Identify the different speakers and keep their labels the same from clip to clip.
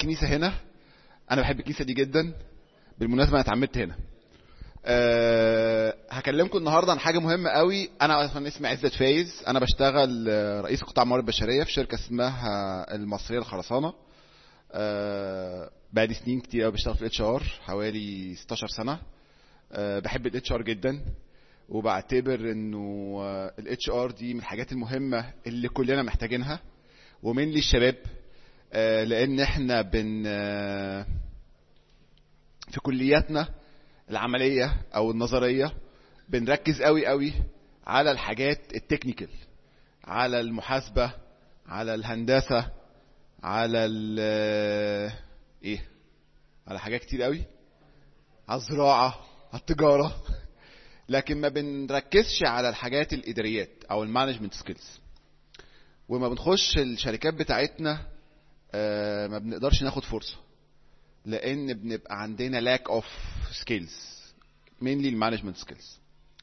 Speaker 1: الكنيسه هنا انا بحب الكنيسه دي جدا بالمناسبه انا اتعمدت هنا أه هكلمكم النهارده عن حاجه مهمه قوي انا اصلا اسمي عزت فايز انا بشتغل آه، رئيس قطاع الموارد البشريه في شركه اسمها المصريه الخرسانه أه بقالي سنين كتير قوي بشتغل في الاتش ار حوالي 16 سنه أه بحب الاتش ار جدا وبعتبر انه الاتش ار دي من الحاجات المهمه اللي كلنا محتاجينها ومن لي الشباب آه، لان احنا بن آه، في كلياتنا العمليه او النظريه بنركز قوي قوي على الحاجات التكنيكال على المحاسبه على الهندسه على ال آه، ايه على حاجات كتير قوي على الزراعه على التجاره لكن ما بنركزش على الحاجات الاداريات او المانجمنت سكيلز وما بنخش الشركات بتاعتنا آه، ما بنقدرش ناخد فرصه لان بنبقى عندنا lack of skills mainly المانجمنت سكيلز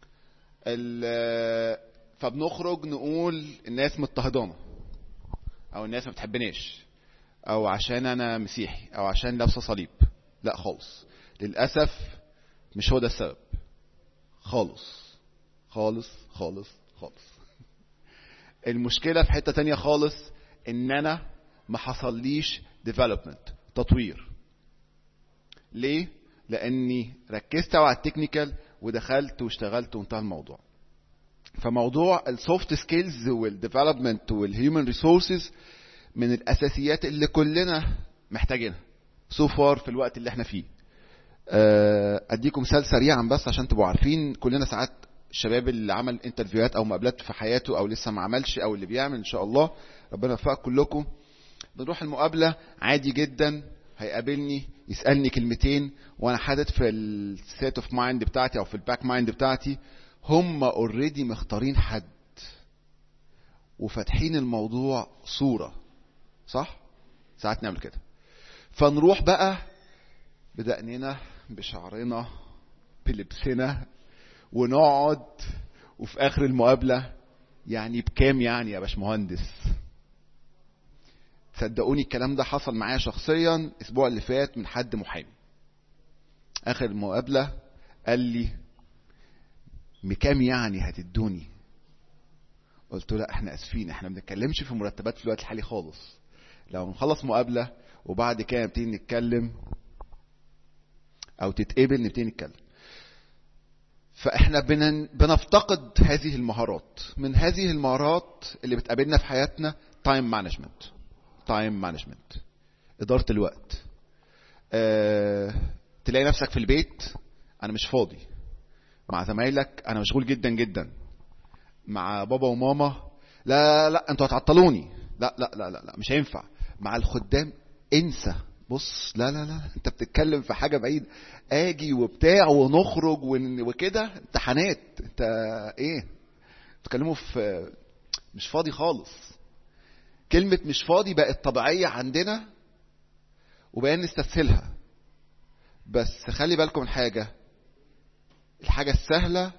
Speaker 1: فبنخرج نقول الناس مضطهدانا او الناس ما بتحبناش او عشان انا مسيحي او عشان لابسه صليب لا خالص للاسف مش هو ده السبب خالص خالص خالص خالص المشكله في حته تانية خالص ان انا ما حصليش development تطوير ليه لاني ركزت على التكنيكال ودخلت واشتغلت وانتهى الموضوع فموضوع السوفت سكيلز والديفلوبمنت والهيومن ريسورسز من الاساسيات اللي كلنا محتاجينها سو فار في الوقت اللي احنا فيه آه، اديكم مثال سريعا بس عشان تبقوا عارفين كلنا ساعات الشباب اللي عمل انترفيوهات او مقابلات في حياته او لسه ما عملش او اللي بيعمل ان شاء الله ربنا يوفقك كلكم بنروح المقابله عادي جدا هيقابلني يسالني كلمتين وانا حاطط في السيت اوف مايند بتاعتي او في الباك مايند بتاعتي هم اوريدي مختارين حد وفاتحين الموضوع صوره صح ساعات نعمل كده فنروح بقى بدقننا بشعرنا بلبسنا ونقعد وفي اخر المقابله يعني بكام يعني يا باشمهندس صدقوني الكلام ده حصل معايا شخصيا الاسبوع اللي فات من حد محامي اخر المقابله قال لي بكام يعني هتدوني قلت له لا احنا اسفين احنا ما بنتكلمش في مرتبات في الوقت الحالي خالص لو نخلص مقابله وبعد كده نبتدي نتكلم او تتقبل نبتدي نتكلم فاحنا بن- بنفتقد هذه المهارات من هذه المهارات اللي بتقابلنا في حياتنا تايم مانجمنت تايم مانجمنت اداره الوقت أه تلاقي نفسك في البيت انا مش فاضي مع زمايلك انا مشغول جدا جدا مع بابا وماما لا لا انتوا هتعطلوني لا لا لا لا, لا مش هينفع مع الخدام انسى بص لا لا لا انت بتتكلم في حاجه بعيد اجي وبتاع ونخرج ون- وكده امتحانات انت ايه بتتكلموا في مش فاضي خالص كلمة مش فاضي بقت طبيعية عندنا وبقينا نستسهلها بس خلي بالكم من حاجة الحاجة السهلة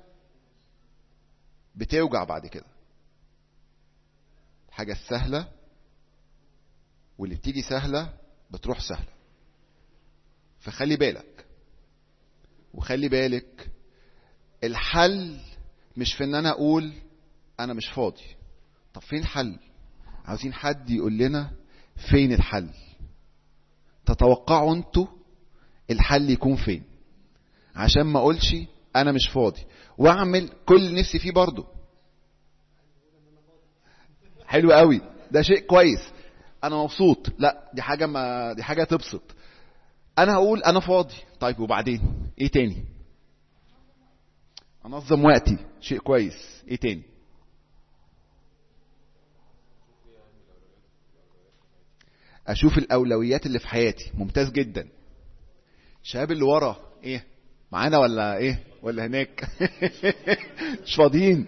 Speaker 1: بتوجع بعد كده الحاجة السهلة واللي بتيجي سهلة بتروح سهلة فخلي بالك وخلي بالك الحل مش في ان انا اقول انا مش فاضي طب فين الحل عاوزين حد يقول لنا فين الحل تتوقعوا انتوا الحل يكون فين عشان ما اقولش انا مش فاضي واعمل كل اللي نفسي فيه برضه حلو قوي ده شيء كويس انا مبسوط لا دي حاجه ما دي حاجه تبسط انا هقول انا فاضي طيب وبعدين ايه تاني انظم وقتي شيء كويس ايه تاني اشوف الاولويات اللي في حياتي ممتاز جدا الشباب اللي ورا ايه معانا ولا ايه ولا هناك مش فاضيين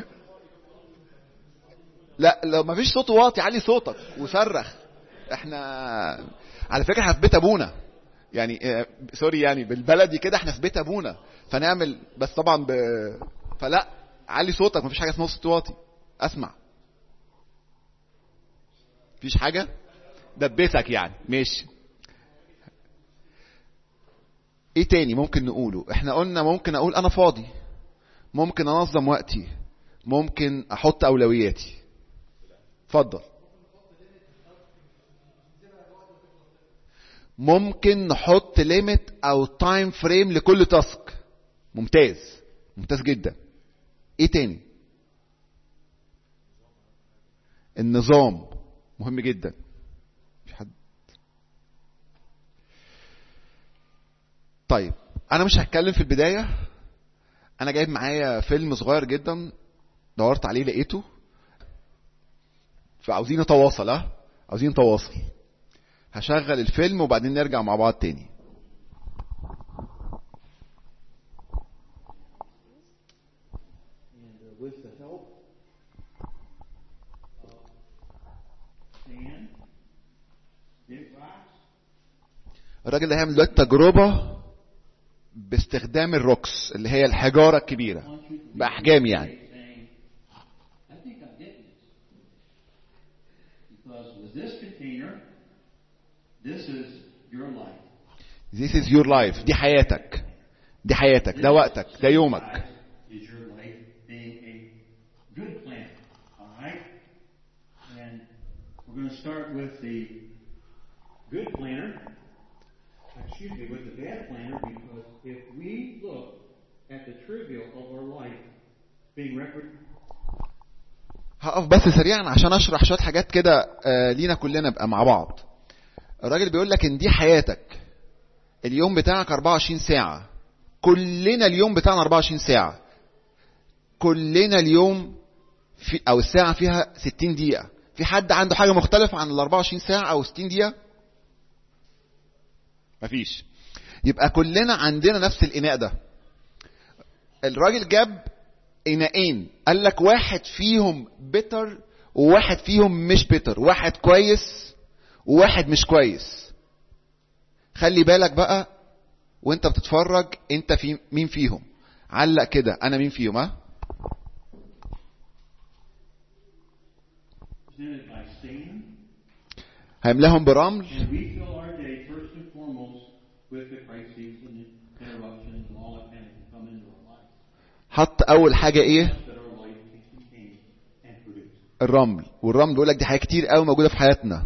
Speaker 1: لا لو ما فيش صوت واطي علي صوتك وصرخ احنا على فكره احنا في بيت ابونا يعني اه سوري يعني بالبلدي كده احنا في بيت ابونا فنعمل بس طبعا ب... فلا علي صوتك ما فيش حاجه اسمها صوت واطي اسمع مفيش حاجه دبسك يعني ماشي ايه تاني ممكن نقوله احنا قلنا ممكن اقول انا فاضي ممكن انظم وقتي ممكن احط اولوياتي اتفضل ممكن نحط ليميت او تايم فريم لكل تاسك ممتاز ممتاز جدا ايه تاني النظام مهم جدا في حد طيب انا مش هتكلم في البدايه انا جايب معايا فيلم صغير جدا دورت عليه لقيته فعاوزين نتواصل ها عاوزين نتواصل هشغل الفيلم وبعدين نرجع مع بعض تاني
Speaker 2: And uh, with the help of Stan, Big Rocks,
Speaker 1: الراجل ده هيعمل دلوقتي تجربة باستخدام الروكس اللي هي الحجارة الكبيرة
Speaker 2: I want you to
Speaker 1: بأحجام يعني
Speaker 2: saying, I think I'm getting this. Because with this container, this is your life.
Speaker 1: This is your life دي حياتك دي حياتك ده وقتك ده يومك
Speaker 2: Is your life being a good plan. All right? And we're going to start with the good planner. Excuse me, with the bad planner, because if we look at the trivial of our life being represented
Speaker 1: هقف بس سريعا عشان اشرح شويه حاجات كده آه، لينا كلنا بقى مع بعض الراجل بيقول لك ان دي حياتك اليوم بتاعك 24 ساعه كلنا اليوم بتاعنا 24 ساعه كلنا اليوم في او الساعه فيها 60 دقيقه في حد عنده حاجه مختلفه عن ال 24 ساعه او 60 دقيقه مفيش يبقى كلنا عندنا نفس الاناء ده الراجل جاب اناءين قال لك واحد فيهم بيتر وواحد فيهم مش بيتر واحد كويس وواحد مش كويس خلي بالك بقى وانت بتتفرج انت في مين فيهم علق كده انا مين فيهم ها
Speaker 2: presented by Satan,
Speaker 1: هيملاهم برمل
Speaker 2: and we fill our day first and foremost with the crises and the interruptions and all that kind of can come into our life.
Speaker 1: حط اول حاجه ايه
Speaker 2: That our life can contain and produce.
Speaker 1: الرمل والرمل بيقول لك دي حاجه كتير قوي موجوده في حياتنا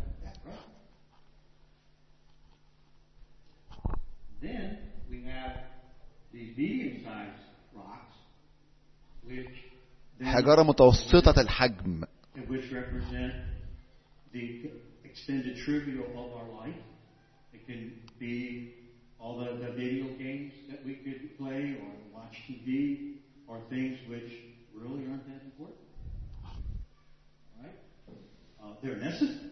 Speaker 2: Then we have these medium-sized rocks, which then,
Speaker 1: حجاره متوسطه الحجم
Speaker 2: which represent the extended trivial of our life. It can be all the, the video games that we could play or watch TV or things which really aren't that important. Right? Uh, they're necessary.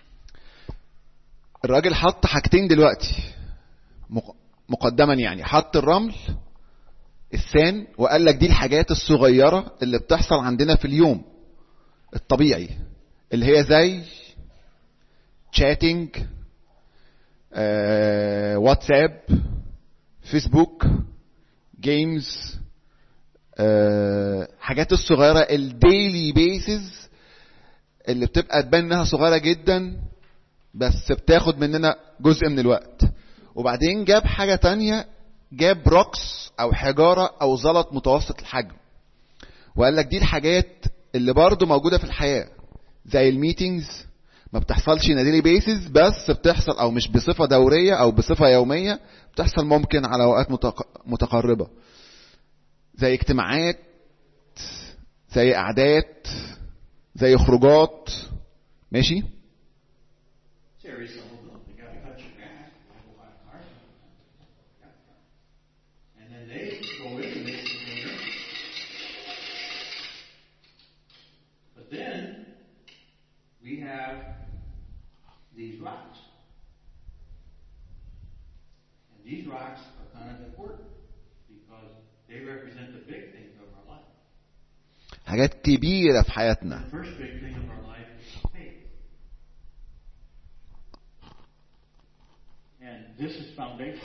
Speaker 1: الراجل حط حاجتين دلوقتي مق- مقدما يعني حط الرمل السان وقال لك دي الحاجات الصغيرة اللي بتحصل عندنا في اليوم الطبيعي اللي هي زي تشاتنج آه، واتساب فيسبوك جيمز آه، حاجات الصغيرة الديلي بيسز اللي بتبقى تبان انها صغيرة جدا بس بتاخد مننا جزء من الوقت وبعدين جاب حاجة تانية جاب روكس او حجارة او زلط متوسط الحجم وقال لك دي الحاجات اللي برضو موجودة في الحياة زي الميتينجز ما بتحصلش ناديلي بيسز بس بتحصل او مش بصفة دورية او بصفة يومية بتحصل ممكن على اوقات متق- متقربة زي اجتماعات زي قعدات زي خروجات ماشي
Speaker 2: Terry, some of them, they gotta cut your grass, they go buy a car. And then they go in and they container. But then, we have these rocks. And these rocks are kind of important because they represent the big things of our life.
Speaker 1: حاجات كبيرة في حياتنا
Speaker 2: The first big thing of our life is faith. And this is foundation.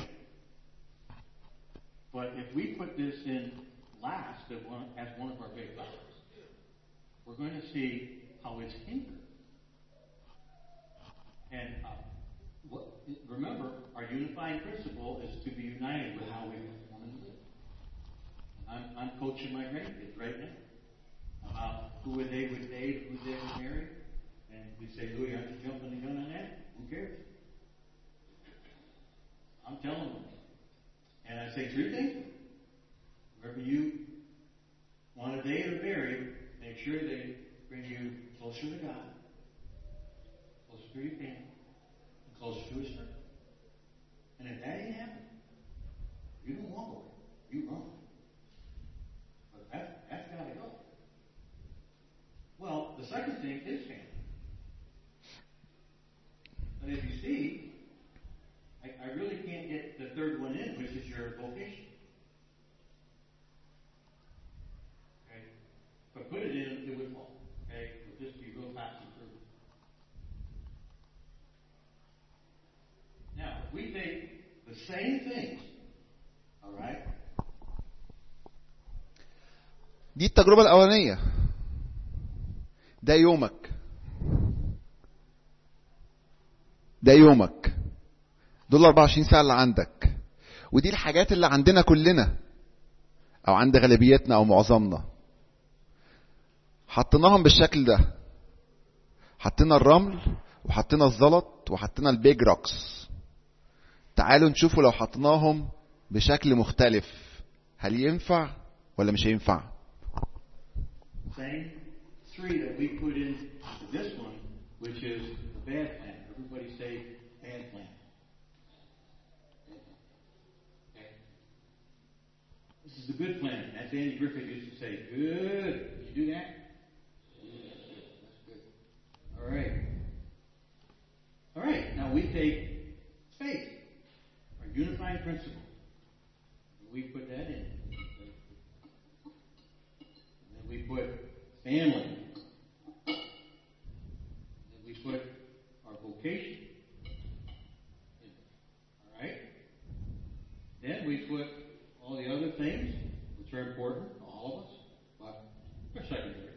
Speaker 2: But if we put this in last as one, as one of our big levels, we're going to see how it's hindered. And uh, what, remember, our our unifying principle is to be united with how we want to live. I'm, I'm coaching my grandkids right now about who would they would date, who they would marry. And we say, Louis, aren't you jumping the gun on that? Who cares? I'm telling them. And I say three things. Whoever you want to date or marry, make sure they bring you closer to God, closer to your family, and closer to His Spirit. And if that ain't happening, you don't walk away. You run. But that, that's got to go. Well, the second thing is family. But as you see, I, I really can't get the third one in, which is your vocation. Okay? If I put it in, it would fall. Okay? It would just be real topsy turvy. Now, if we take the same things, all right,
Speaker 1: دي التجربة الأولانية ده يومك ده يومك دول 24 ساعة اللي عندك ودي الحاجات اللي عندنا كلنا أو عند غالبيتنا أو معظمنا حطيناهم بالشكل ده حطينا الرمل وحطينا الزلط وحطينا البيج روكس تعالوا نشوفوا لو حطيناهم بشكل مختلف هل ينفع ولا مش هينفع
Speaker 2: same three that we put in this one, which is the bad plan. Everybody say bad plan. Okay. This is the good plan. As Andy Griffith used to say, good. Did you do that? Good. That's good. All right. All right. Now we take faith, our unifying principle. We put that in. And then we put family. Then we put our vocation. in there. All right? Then we put all the other things, which are important to all of us, but they're secondary.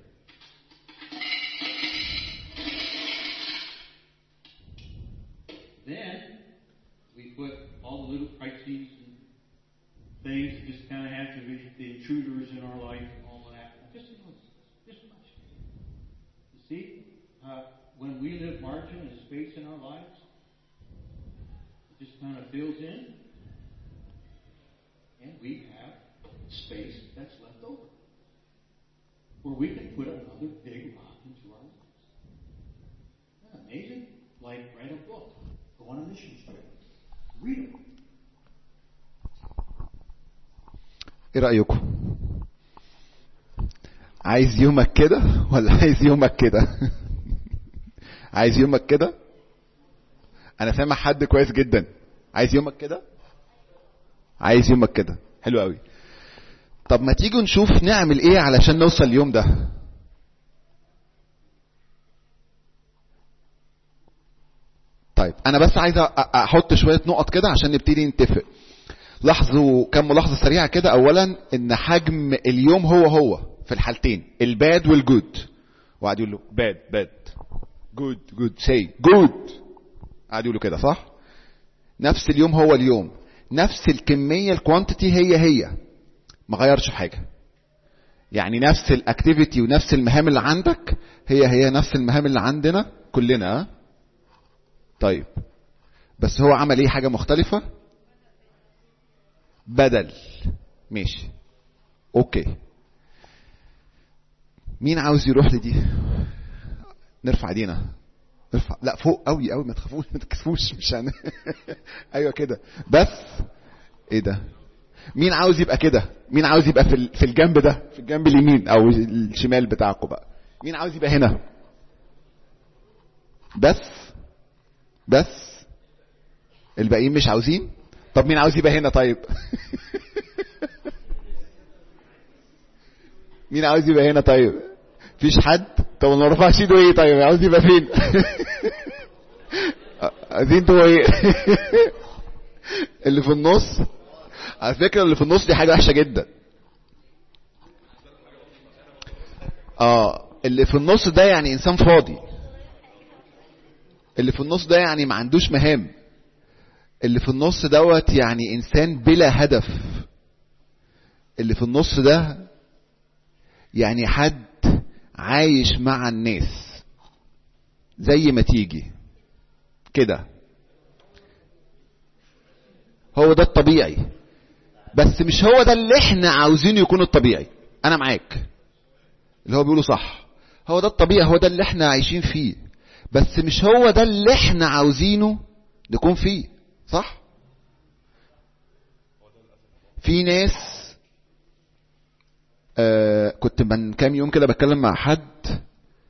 Speaker 2: Then we put all the little crises and things that just kind of have to be the intruders in our life and all of that. Just a little, just much. You see, uh, when we live margin and space in our lives, it just kind of fills in, and we have space that's left over, where we can put another big rock into our lives. Isn't that amazing? Like write a book, go on a mission trip, read it.
Speaker 1: ايه رأيكم عايز يومك كده ولا عايز يومك كده عايز يومك كده انا سامع حد كويس جدا عايز يومك كده عايز يومك كده حلو قوي طب ما تيجوا نشوف نعمل ايه علشان نوصل اليوم ده طيب انا بس عايز أ- أ- احط شويه نقط كده عشان نبتدي نتفق لاحظوا كم ملاحظه سريعه كده اولا ان حجم اليوم هو هو في الحالتين الباد والجود وقعد يقول له باد باد جود جود سي جود قعد يقول له كده صح نفس اليوم هو اليوم نفس الكميه الكوانتيتي هي هي ما غيرش حاجه يعني نفس الاكتيفيتي ونفس المهام اللي عندك هي هي نفس المهام اللي عندنا كلنا ها؟ طيب بس هو عمل ايه حاجه مختلفه بدل ماشي اوكي مين عاوز يروح لدي نرفع ايدينا نرفع لا فوق قوي قوي ما تخافوش ما تكسفوش مش هن... ايوه كده بس ايه ده مين عاوز يبقى كده مين عاوز يبقى في ال- في الجنب ده في الجنب اليمين او الشمال بتاعكم بقى مين عاوز يبقى هنا بس بس الباقيين مش عاوزين طب مين عاوز يبقى هنا طيب مين عاوز يبقى هنا طيب فيش حد طب ما رفعش ايده ايه طيب عاوز يبقى فين عايزين تبقوا ايه اللي في النص على فكره اللي في النص دي حاجه وحشه جدا اه اللي في النص ده يعني انسان فاضي اللي في النص ده يعني ما عندوش مهام اللي في النص دوت يعني انسان بلا هدف اللي في النص ده يعني حد عايش مع الناس زي ما تيجي كده هو ده الطبيعي بس مش هو ده اللي احنا عاوزينه يكون الطبيعي انا معاك اللي هو بيقوله صح هو ده الطبيعي هو ده اللي احنا عايشين فيه بس مش هو ده اللي احنا عاوزينه نكون فيه صح في ناس آه كنت من كام يوم كده بتكلم مع حد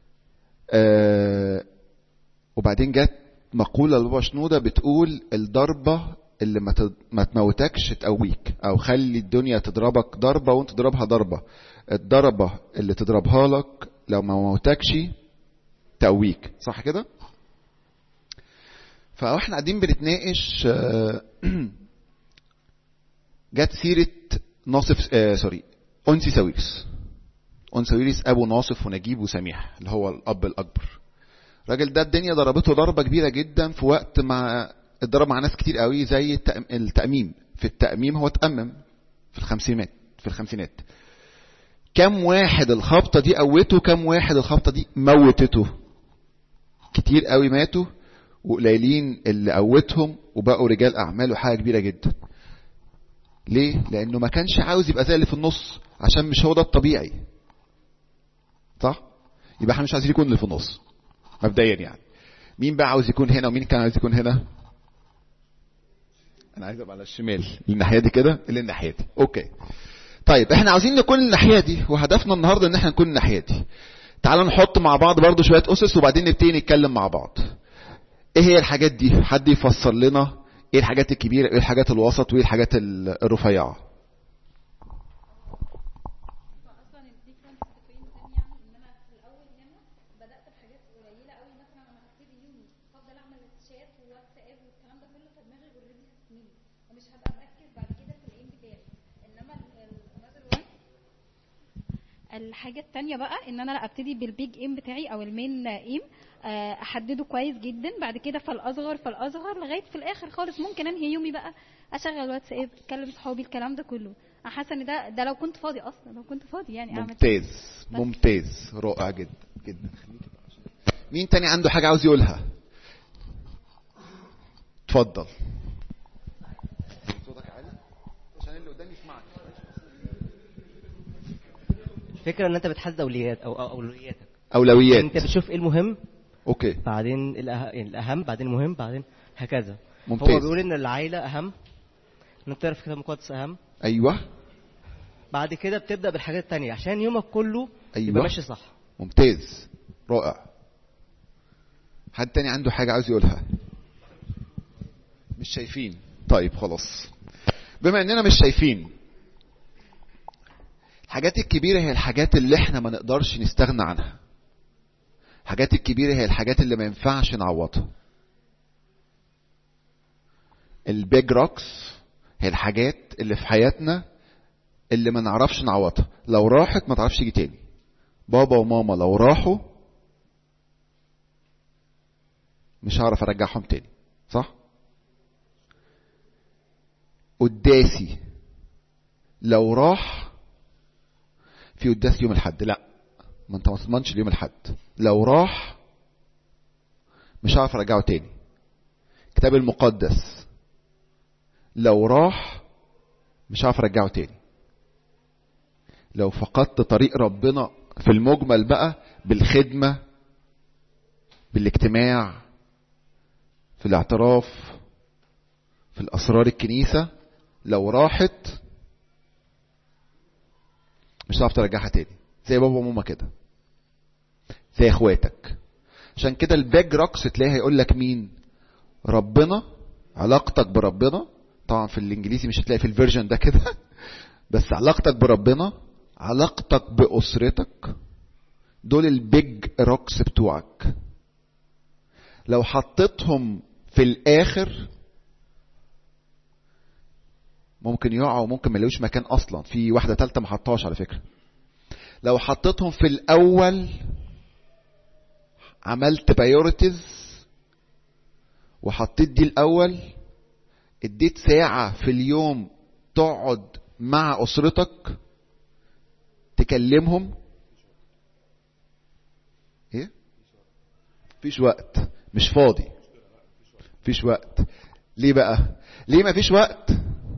Speaker 1: آه وبعدين جت مقولة لبابا شنودة بتقول الضربة اللي ما تد- ما تموتكش تقويك او خلي الدنيا تضربك ضربة وانت تضربها ضربة الضربة اللي تضربها لك لو ما موتكش تقويك صح كده فاحنا قاعدين بنتناقش آه، جت سيرة ناصف آه سوري أنسي ساويرس أنسي ساويرس أبو ناصف ونجيب وسميح اللي هو الأب الأكبر الراجل ده الدنيا ضربته ضربة كبيرة جدا في وقت ما اتضرب مع ناس كتير قوي زي التأم- التأميم في التأميم هو اتأمم في الخمسينات في الخمسينات كم واحد الخبطة دي قوته كم واحد الخبطة دي موتته كتير قوي ماتوا وقليلين اللي قوتهم وبقوا رجال أعمال وحاجة كبيرة جدا ليه؟ لأنه ما كانش عاوز يبقى زي اللي في النص عشان مش هو ده الطبيعي صح؟ يبقى احنا مش عايزين يكون اللي في النص مبدئيا يعني مين بقى عاوز يكون هنا ومين كان عاوز يكون هنا؟ انا عايز ابقى على الشمال الناحيه دي كده اللي الناحيه دي اوكي طيب احنا عاوزين نكون الناحيه دي وهدفنا النهارده ان احنا نكون الناحيه دي تعالوا نحط مع بعض برضو شويه اسس وبعدين نبتدي نتكلم مع بعض ايه هي الحاجات دي حد يفسر لنا ايه الحاجات الكبيره ايه الحاجات الوسط وايه الحاجات ال- الرفيعه
Speaker 3: اصلا الديفرنس بين كان يعني ان انا في الاول هنا بدات بحاجات قليله قوي مثلا انا هبتدي يومي هفضل اعمل شات وواتساب والكلام ده كله فدماغي اوريدي هتميل ومش هبقى مركز بعد كده في الايم بتاعي انما الانذر وان الحاجة التانية بقى ان انا ابتدي بالبيج ايم بتاعي او المين ايم احدده كويس جدا بعد كده فالاصغر فالاصغر لغايه في الاخر خالص ممكن انهي يومي بقى اشغل واتساب اكلم صحابي الكلام ده كله انا حاسه ان ده ده لو كنت فاضي اصلا لو كنت فاضي يعني اعمل كده.
Speaker 1: ممتاز ممتاز رائع جدا جدا مين تاني عنده حاجه عاوز يقولها اتفضل صوتك عالي عشان اللي قدامي يسمعك
Speaker 4: الفكره ان انت بتحدد اولويات او أو اولوياتك
Speaker 1: اولويات
Speaker 4: انت بتشوف ايه المهم
Speaker 1: اوكي
Speaker 4: بعدين الأه- يعني الاهم بعدين المهم بعدين هكذا
Speaker 1: ممتاز.
Speaker 4: هو بيقول ان العائله اهم ان انت تعرف الكتاب المقدس اهم
Speaker 1: ايوه
Speaker 4: بعد كده بتبدا بالحاجات التانية عشان يومك كله
Speaker 1: أيوة.
Speaker 4: يبقى ماشي صح
Speaker 1: ممتاز رائع حد تاني عنده حاجة عاوز يقولها مش شايفين طيب خلاص بما اننا مش شايفين الحاجات الكبيرة هي الحاجات اللي احنا ما نقدرش نستغنى عنها الحاجات الكبيرة هي الحاجات اللي ما ينفعش نعوضها البيج روكس هي الحاجات اللي في حياتنا اللي ما نعرفش نعوضها لو راحت ما تعرفش تيجي تاني بابا وماما لو راحوا مش هعرف ارجعهم تاني صح قداسي لو راح في قداس يوم الحد لا ما انت ما تضمنش اليوم الحد لو راح مش هعرف ارجعه تاني الكتاب المقدس لو راح مش هعرف ارجعه تاني لو فقدت طريق ربنا في المجمل بقى بالخدمة بالاجتماع في الاعتراف في الأسرار الكنيسة لو راحت مش هتعرف ترجعها تاني زي بابا وماما كده زي اخواتك عشان كده الباك روكس تلاقي هيقول لك مين ربنا علاقتك بربنا طبعا في الانجليزي مش هتلاقي في الفيرجن ده كده بس علاقتك بربنا علاقتك بأسرتك دول البيج روكس بتوعك لو حطيتهم في الآخر ممكن يقعوا وممكن ما يلاقوش مكان أصلا في واحدة تالتة ما حطهاش على فكرة لو حطيتهم في الأول عملت بايورتيز وحطيت دي الأول اديت ساعة في اليوم تقعد مع أسرتك تكلمهم ايه مفيش وقت مش فاضي مفيش وقت ليه بقى ليه مفيش وقت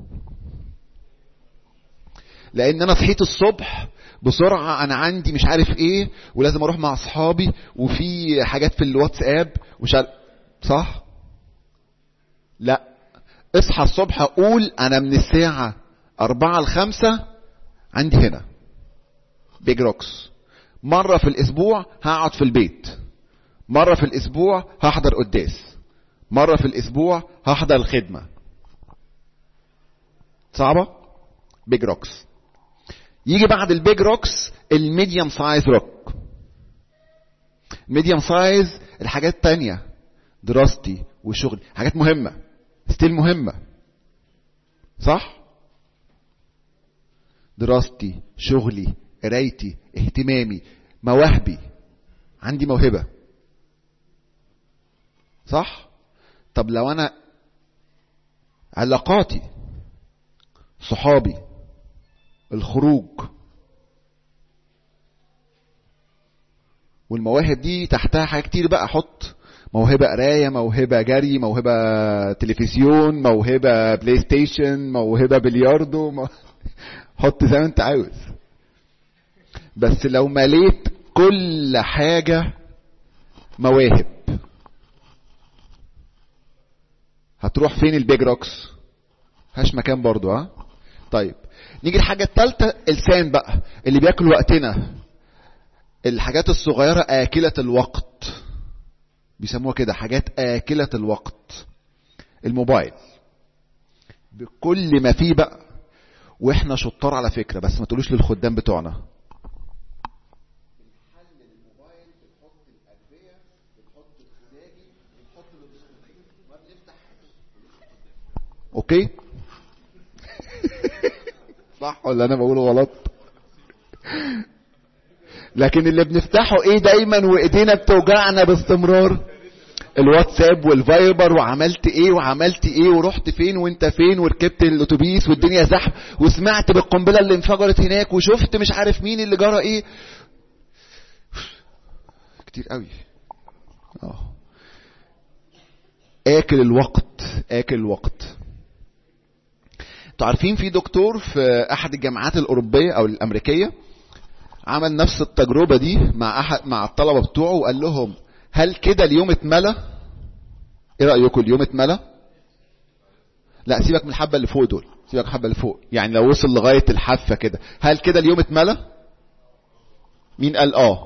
Speaker 1: لان انا صحيت الصبح بسرعة انا عندي مش عارف ايه ولازم اروح مع اصحابي وفي حاجات في الواتساب وش صح لا اصحى الصبح اقول انا من الساعة اربعة لخمسة عندي هنا بيج روكس مرة في الاسبوع هقعد في البيت مرة في الاسبوع هحضر قداس مرة في الاسبوع هحضر الخدمة صعبة بيج روكس يجي بعد البيج روكس الميديوم سايز روك الميديوم سايز الحاجات التانية دراستي وشغلي حاجات مهمة ستيل مهمة صح دراستي شغلي قرايتي اهتمامي مواهبي عندي موهبة صح طب لو انا علاقاتي صحابي الخروج والمواهب دي تحتها حاجات كتير بقى حط موهبة قراية موهبة جري موهبة تلفزيون موهبة بلاي ستيشن موهبة بلياردو مو... حط زي ما انت عاوز بس لو مليت كل حاجة مواهب هتروح فين البيج روكس هاش مكان برضو ها طيب نيجي الحاجة التالتة اللسان بقى اللي بياكل وقتنا الحاجات الصغيرة آكلة الوقت بيسموها كده حاجات آكلة الوقت الموبايل بكل ما فيه بقى واحنا شطار على فكرة بس ما تقولوش للخدام بتوعنا اوكي صح ولا انا بقول غلط لكن اللي بنفتحه ايه دايما وايدينا بتوجعنا باستمرار الواتساب والفايبر وعملت ايه وعملت ايه ورحت فين وانت فين وركبت الاتوبيس والدنيا زحمه وسمعت بالقنبله اللي انفجرت هناك وشفت مش عارف مين اللي جرى ايه كتير قوي اه اكل الوقت اكل الوقت انتوا عارفين في دكتور في احد الجامعات الاوروبيه او الامريكيه عمل نفس التجربه دي مع احد مع الطلبه بتوعه وقال لهم هل كده اليوم اتملى ايه رايكم اليوم اتملى لا سيبك من الحبه اللي فوق دول سيبك من الحبه اللي فوق يعني لو وصل لغايه الحافه كده هل كده اليوم اتملى مين قال اه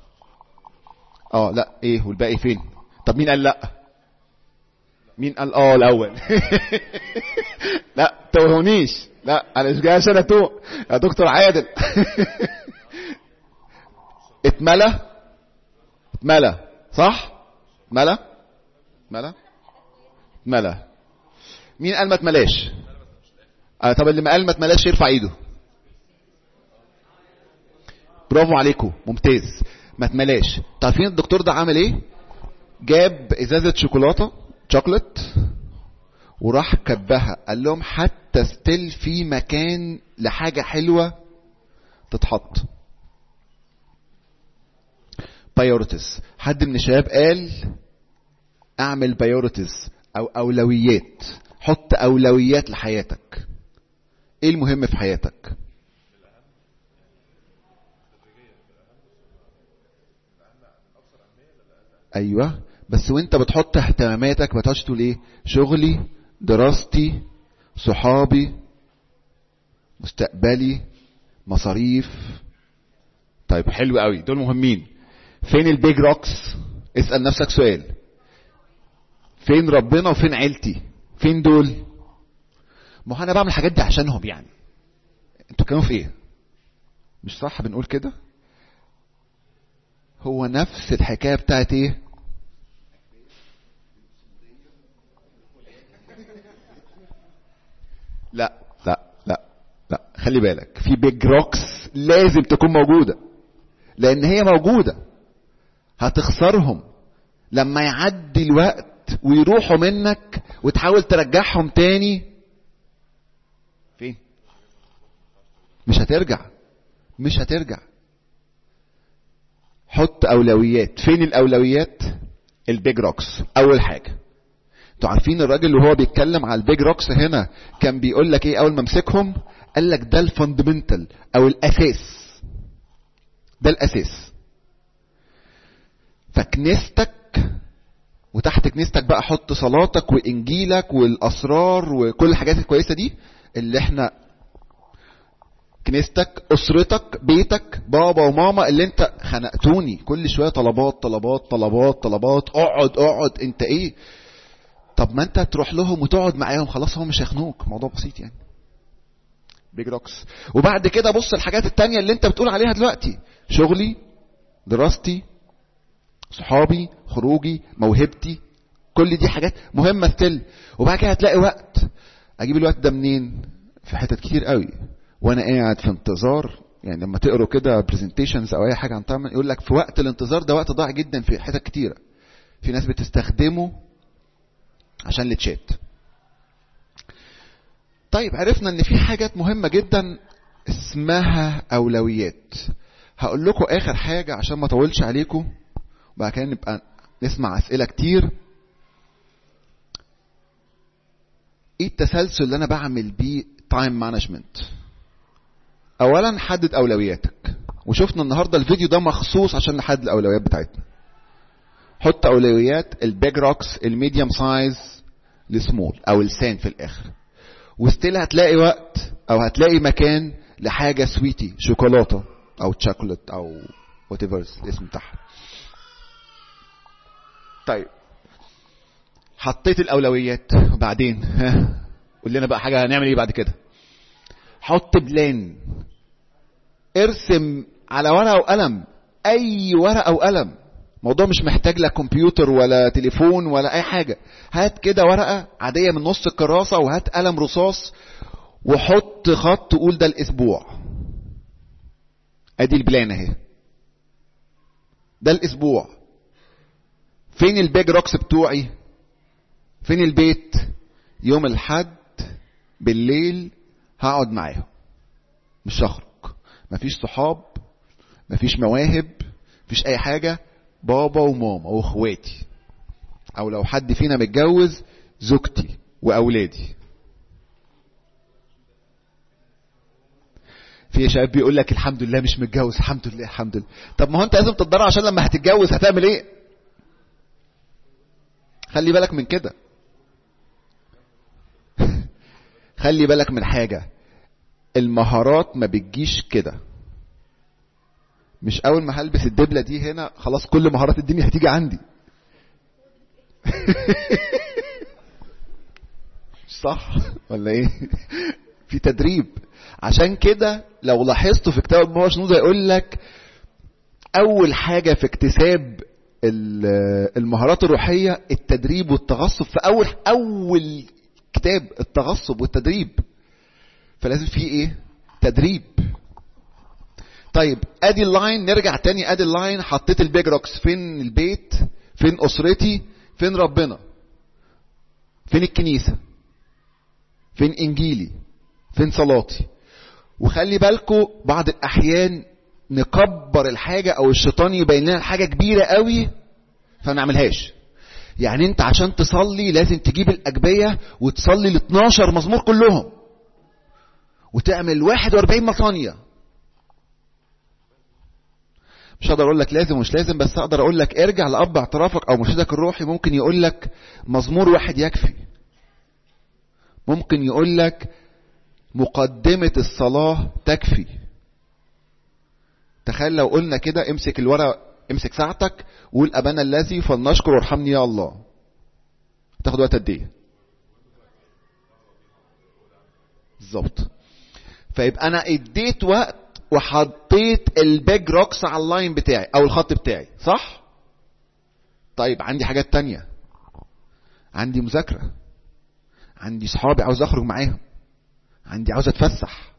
Speaker 1: اه لا ايه والباقي فين طب مين قال لا مين قال اه الاول لا توهونيش لا انا مش جاي عشان اتوه يا دكتور عادل اتملى اتملى صح اتملى اتملى اتملى مين قال ما اتملاش آه طب اللي ما قال ما اتملاش يرفع ايده برافو عليكم ممتاز ما اتملاش تعرفين الدكتور ده عمل ايه جاب ازازه شوكولاته شوكليت وراح كبها قال لهم حتى ستيل في مكان لحاجة حلوة تتحط بايورتس حد من الشباب قال اعمل بايورتس او اولويات حط اولويات لحياتك ايه المهم في حياتك ايوه بس وانت بتحط اهتماماتك ما تقعدش تقول ايه شغلي دراستي صحابي مستقبلي مصاريف طيب حلو قوي دول مهمين فين البيج روكس اسال نفسك سؤال فين ربنا وفين عيلتي فين دول ما هو انا بعمل الحاجات دي عشانهم يعني انتوا كانوا في ايه مش صح بنقول كده هو نفس الحكايه بتاعت ايه لا لا لا لا خلي بالك في بيج روكس لازم تكون موجوده لان هي موجوده هتخسرهم لما يعدي الوقت ويروحوا منك وتحاول ترجعهم تاني فين مش هترجع مش هترجع حط اولويات فين الاولويات البيج روكس اول حاجه انتوا عارفين الراجل وهو بيتكلم على البيج روكس هنا كان بيقول لك ايه اول ما مسكهم قال لك ده الفاندمنتال او الاساس ده الاساس فكنيستك وتحت كنيستك بقى حط صلاتك وانجيلك والاسرار وكل الحاجات الكويسه دي اللي احنا كنيستك اسرتك بيتك بابا وماما اللي انت خنقتوني كل شويه طلبات طلبات طلبات طلبات اقعد اقعد انت ايه طب ما انت تروح لهم وتقعد معاهم خلاص هم مش هيخنوك موضوع بسيط يعني بيج روكس وبعد كده بص الحاجات التانية اللي انت بتقول عليها دلوقتي شغلي دراستي صحابي خروجي موهبتي كل دي حاجات مهمة ستيل وبعد كده هتلاقي وقت اجيب الوقت ده منين في حتت كتير قوي وانا قاعد في انتظار يعني لما تقروا كده برزنتيشنز او اي حاجه عن تعمل يقول لك في وقت الانتظار ده وقت ضايع جدا في حتت كتيره في ناس بتستخدمه عشان التشات طيب عرفنا ان في حاجات مهمه جدا اسمها اولويات هقول لكم اخر حاجه عشان ما اطولش عليكم وبعد كده نبقى نسمع اسئله كتير ايه التسلسل اللي انا بعمل بيه تايم مانجمنت اولا حدد اولوياتك وشفنا النهارده الفيديو ده مخصوص عشان نحدد الاولويات بتاعتنا حط اولويات البيج روكس الميديوم سايز السمول او السان في الاخر وستيل هتلاقي وقت او هتلاقي مكان لحاجه سويتي شوكولاته او تشوكولات او وات ايفر الاسم بتاعها طيب حطيت الاولويات وبعدين ها قول لنا بقى حاجه هنعمل ايه بعد كده حط بلان ارسم على ورقه وقلم اي ورقه وقلم موضوع مش محتاج لا كمبيوتر ولا تليفون ولا اي حاجه هات كده ورقه عاديه من نص الكراسه وهات قلم رصاص وحط خط قول ده الاسبوع ادي البلان اهي ده الاسبوع فين البيج روكس بتوعي فين البيت يوم الحد بالليل هقعد معاهم مش هخرج مفيش صحاب مفيش مواهب مفيش اي حاجه بابا وماما واخواتي او لو حد فينا متجوز زوجتي واولادي في شباب بيقول لك الحمد لله مش متجوز الحمد لله الحمد لله طب ما هو انت لازم تتضرع عشان لما هتتجوز هتعمل ايه خلي بالك من كده خلي بالك من حاجة المهارات ما بتجيش كده مش اول ما هلبس الدبلة دي هنا خلاص كل مهارات الدنيا هتيجي عندي صح ولا ايه في تدريب عشان كده لو لاحظتوا في كتاب بابا شنوده يقول لك اول حاجة في اكتساب المهارات الروحية التدريب والتغصب في اول اول كتاب التغصب والتدريب فلازم في ايه تدريب طيب ادي اللاين نرجع تاني ادي اللاين حطيت البيج روكس فين البيت فين اسرتي فين ربنا فين الكنيسة فين انجيلي فين صلاتي وخلي بالكم بعض الاحيان نكبر الحاجة او الشيطان يبين لنا حاجة كبيرة قوي فما نعملهاش يعني انت عشان تصلي لازم تجيب الاجبية وتصلي ال 12 مزمور كلهم وتعمل 41 مصانية مش هقدر اقول لك لازم ومش لازم بس اقدر اقول لك ارجع لاب اعترافك او مرشدك الروحي ممكن يقول لك مزمور واحد يكفي ممكن يقول لك مقدمة الصلاة تكفي تخيل لو قلنا كده امسك الورق امسك ساعتك وقول ابانا الذي فلنشكر وارحمني يا الله تاخد وقت قد ايه بالظبط فيبقى انا اديت وقت وحطيت البيج روكس على اللاين بتاعي او الخط بتاعي صح طيب عندي حاجات تانية عندي مذاكرة عندي صحابي عاوز اخرج معاهم عندي عاوز اتفسح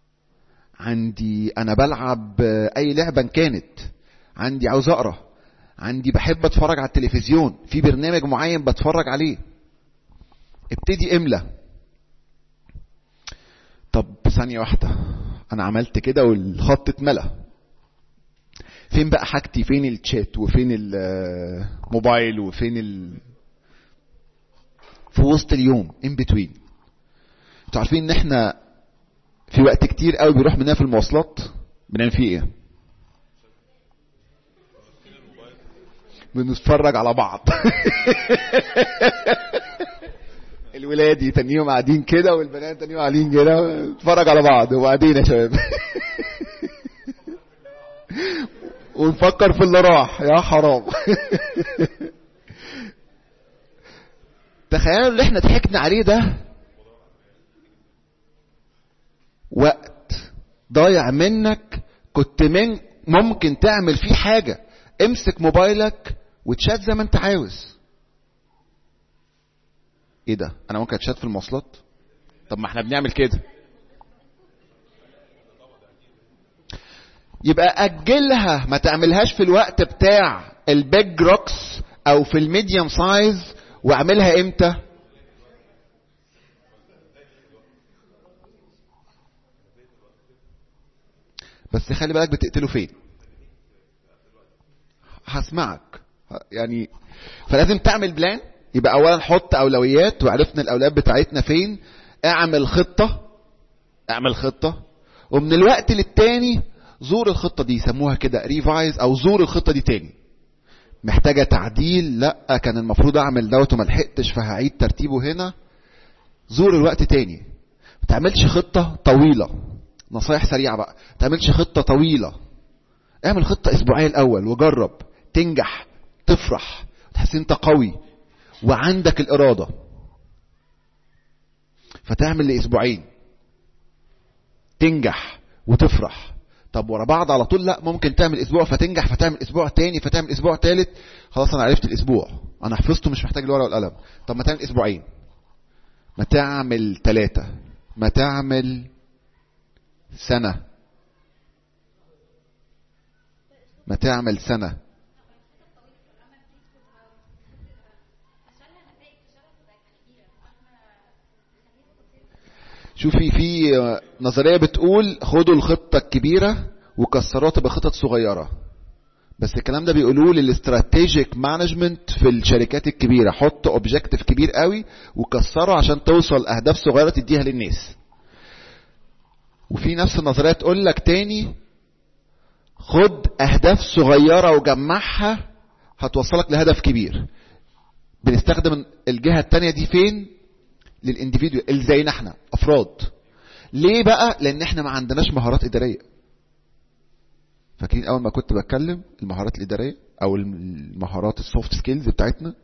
Speaker 1: عندي انا بلعب اي لعبة إن كانت عندي عاوز اقرا عندي بحب اتفرج على التلفزيون في برنامج معين بتفرج عليه ابتدي املى طب ثانية واحدة انا عملت كده والخط اتملى فين بقى حاجتي فين الشات وفين الموبايل وفين ال... في وسط اليوم ان بتوين انتوا عارفين ان احنا في وقت كتير قوي بيروح مننا في المواصلات بنعمل فيه ايه بنتفرج على بعض الولاد تانيهم قاعدين كده والبنات تانيهم قاعدين كده نتفرج على بعض وبعدين يا شباب ونفكر في اللي راح يا حرام تخيلوا اللي احنا ضحكنا عليه ده وقت ضايع منك كنت من ممكن تعمل فيه حاجة امسك موبايلك وتشات زي ما انت عاوز ايه ده انا ممكن اتشات في المواصلات طب ما احنا بنعمل كده يبقى اجلها ما تعملهاش في الوقت بتاع البيج روكس او في الميديوم سايز واعملها امتى بس خلي بالك بتقتله فين هسمعك يعني فلازم تعمل بلان يبقى اولا حط اولويات وعرفنا الاولويات بتاعتنا فين اعمل خطة اعمل خطة ومن الوقت للتاني زور الخطة دي يسموها كده ريفايز او زور الخطة دي تاني محتاجة تعديل لا كان المفروض اعمل دوت وما لحقتش فهعيد ترتيبه هنا زور الوقت تاني ما تعملش خطة طويلة نصايح سريعة بقى ما تعملش خطة طويلة اعمل خطة اسبوعية الاول وجرب تنجح تفرح تحس انت قوي وعندك الارادة فتعمل لاسبوعين تنجح وتفرح طب ورا بعض على طول لا ممكن تعمل اسبوع فتنجح فتعمل اسبوع تاني فتعمل اسبوع تالت خلاص انا عرفت الاسبوع انا حفظته مش محتاج الورقه والقلم طب ما تعمل اسبوعين ما تعمل ثلاثة ما تعمل سنة ما تعمل سنة شوفي في نظرية بتقول خدوا الخطة الكبيرة وكسروها تبقى خطط صغيرة بس الكلام ده بيقولوه للاستراتيجيك مانجمنت في الشركات الكبيرة حط اوبجيكتيف كبير قوي وكسره عشان توصل اهداف صغيرة تديها للناس وفي نفس النظرية تقول لك تاني خد اهداف صغيرة وجمعها هتوصلك لهدف كبير بنستخدم الجهة التانية دي فين للانديفيديو اللي زينا احنا افراد ليه بقى لان احنا ما عندناش مهارات اداريه فاكرين اول ما كنت بتكلم المهارات الاداريه او المهارات السوفت سكيلز بتاعتنا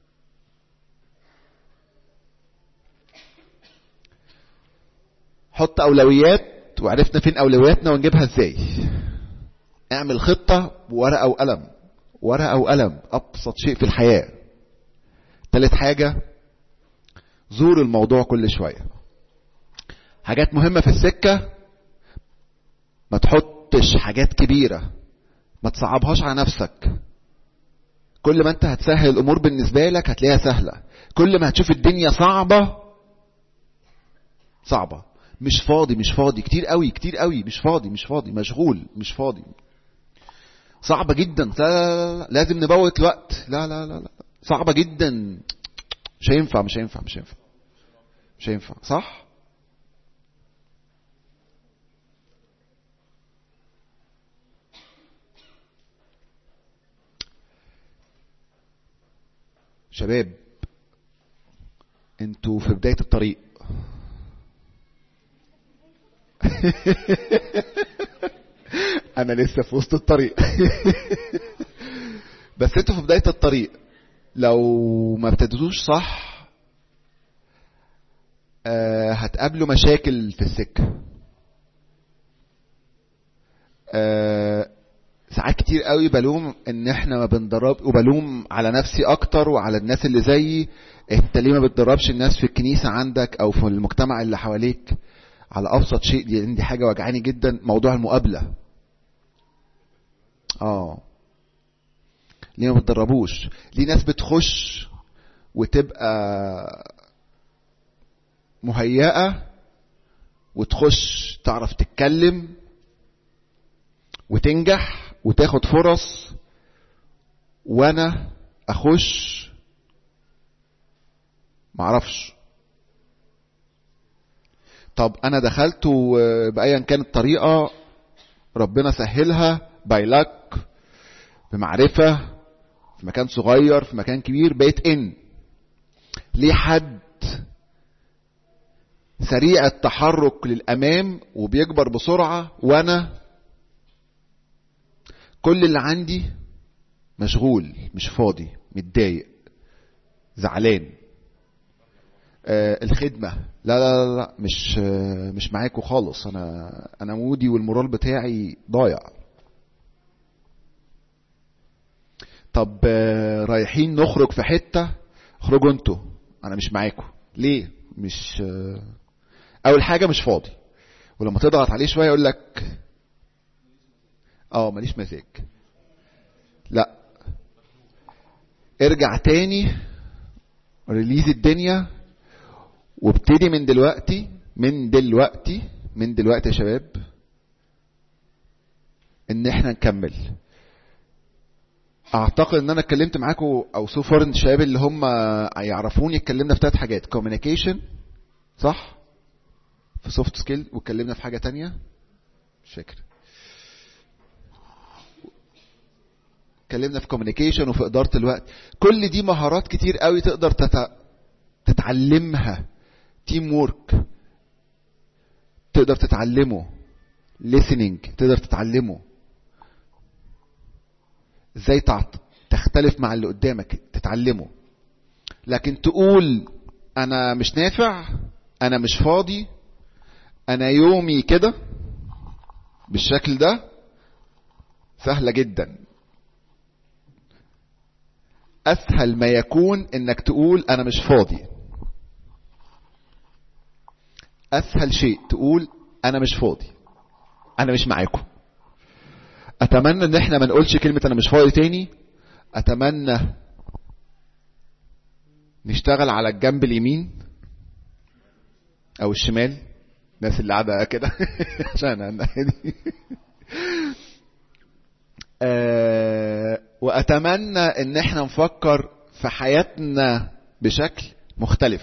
Speaker 1: حط اولويات وعرفنا فين اولوياتنا ونجيبها ازاي اعمل خطه بورقه وقلم ورقه وقلم ابسط شيء في الحياه ثالث حاجه زور الموضوع كل شوية حاجات مهمة في السكة ما تحطش حاجات كبيرة ما تصعبهاش على نفسك كل ما انت هتسهل الامور بالنسبة لك هتلاقيها سهلة كل ما هتشوف الدنيا صعبة صعبة مش فاضي مش فاضي كتير قوي كتير قوي مش فاضي مش فاضي مشغول مش فاضي صعبة جدا لا لا لا لازم نبوت الوقت لا لا لا لا صعبة جدا مش هينفع مش هينفع مش هينفع مش هينفع صح شباب انتوا في بداية الطريق انا لسه في وسط الطريق بس انتوا في بداية الطريق لو ما ابتديتوش صح آه هتقابلوا مشاكل في السكة آه ساعات كتير قوي بلوم ان احنا ما بندرب وبلوم على نفسي اكتر وعلى الناس اللي زيي انت ليه ما بتدربش الناس في الكنيسة عندك او في المجتمع اللي حواليك على ابسط شيء دي, دي حاجة وجعاني جدا موضوع المقابلة اه ليه ما بتدربوش ليه ناس بتخش وتبقى مهيئة وتخش تعرف تتكلم وتنجح وتاخد فرص وانا اخش معرفش طب انا دخلت بايا كانت الطريقه ربنا سهلها باي لك بمعرفه في مكان صغير في مكان كبير بقيت ان ليه حد سريع التحرك للامام وبيكبر بسرعه وانا كل اللي عندي مشغول مش فاضي متضايق زعلان آه الخدمه لا لا لا, لا مش آه مش معاكوا خالص انا انا مودي والمورال بتاعي ضايع طب آه رايحين نخرج في حته اخرجوا انتوا انا مش معاكوا ليه مش آه اول حاجه مش فاضي ولما تضغط عليه شويه يقول لك اه ماليش مزاج لا ارجع تاني ريليز الدنيا وابتدي من دلوقتي من دلوقتي من دلوقتي يا شباب ان احنا نكمل اعتقد ان انا اتكلمت معاكم او سو فار الشباب اللي هم يعرفوني اتكلمنا في ثلاث حاجات كوميونيكيشن صح في سوفت سكيل واتكلمنا في حاجه تانية مش فاكر اتكلمنا في كوميونيكيشن وفي اداره الوقت كل دي مهارات كتير قوي تقدر تت... تتعلمها تيم وورك تقدر تتعلمه listening تقدر تتعلمه ازاي تعط... تختلف مع اللي قدامك تتعلمه لكن تقول انا مش نافع انا مش فاضي انا يومي كده بالشكل ده سهله جدا اسهل ما يكون انك تقول انا مش فاضي اسهل شيء تقول انا مش فاضي انا مش معاكم اتمنى ان احنا ما نقولش كلمه انا مش فاضي تاني اتمنى نشتغل على الجنب اليمين او الشمال الناس اللي قاعده كده عشان انا دي أه واتمنى ان احنا نفكر في حياتنا بشكل مختلف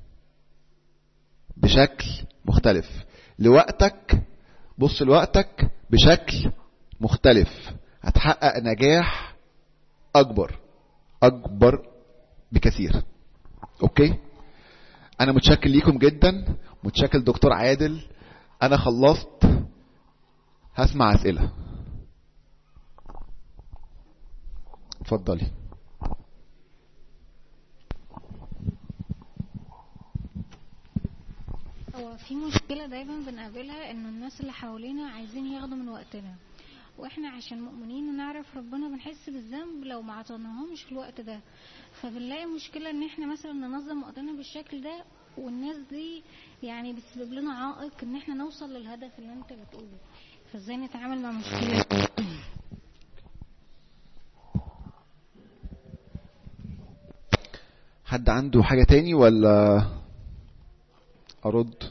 Speaker 1: بشكل مختلف لوقتك بص لوقتك بشكل مختلف هتحقق نجاح اكبر اكبر بكثير اوكي انا متشكر ليكم جدا متشكر دكتور عادل انا خلصت هسمع اسئله اتفضلي
Speaker 5: هو في مشكلة دايما بنقابلها ان الناس اللي حوالينا عايزين ياخدوا من وقتنا واحنا عشان مؤمنين ونعرف ربنا بنحس بالذنب لو ما عطيناهمش في الوقت ده فبنلاقي مشكلة ان احنا مثلا ننظم وقتنا بالشكل ده والناس دي يعني بتسبب لنا عائق ان احنا نوصل للهدف اللي انت بتقوله فازاي نتعامل مع المشكلة
Speaker 1: حد عنده حاجة تاني ولا أرد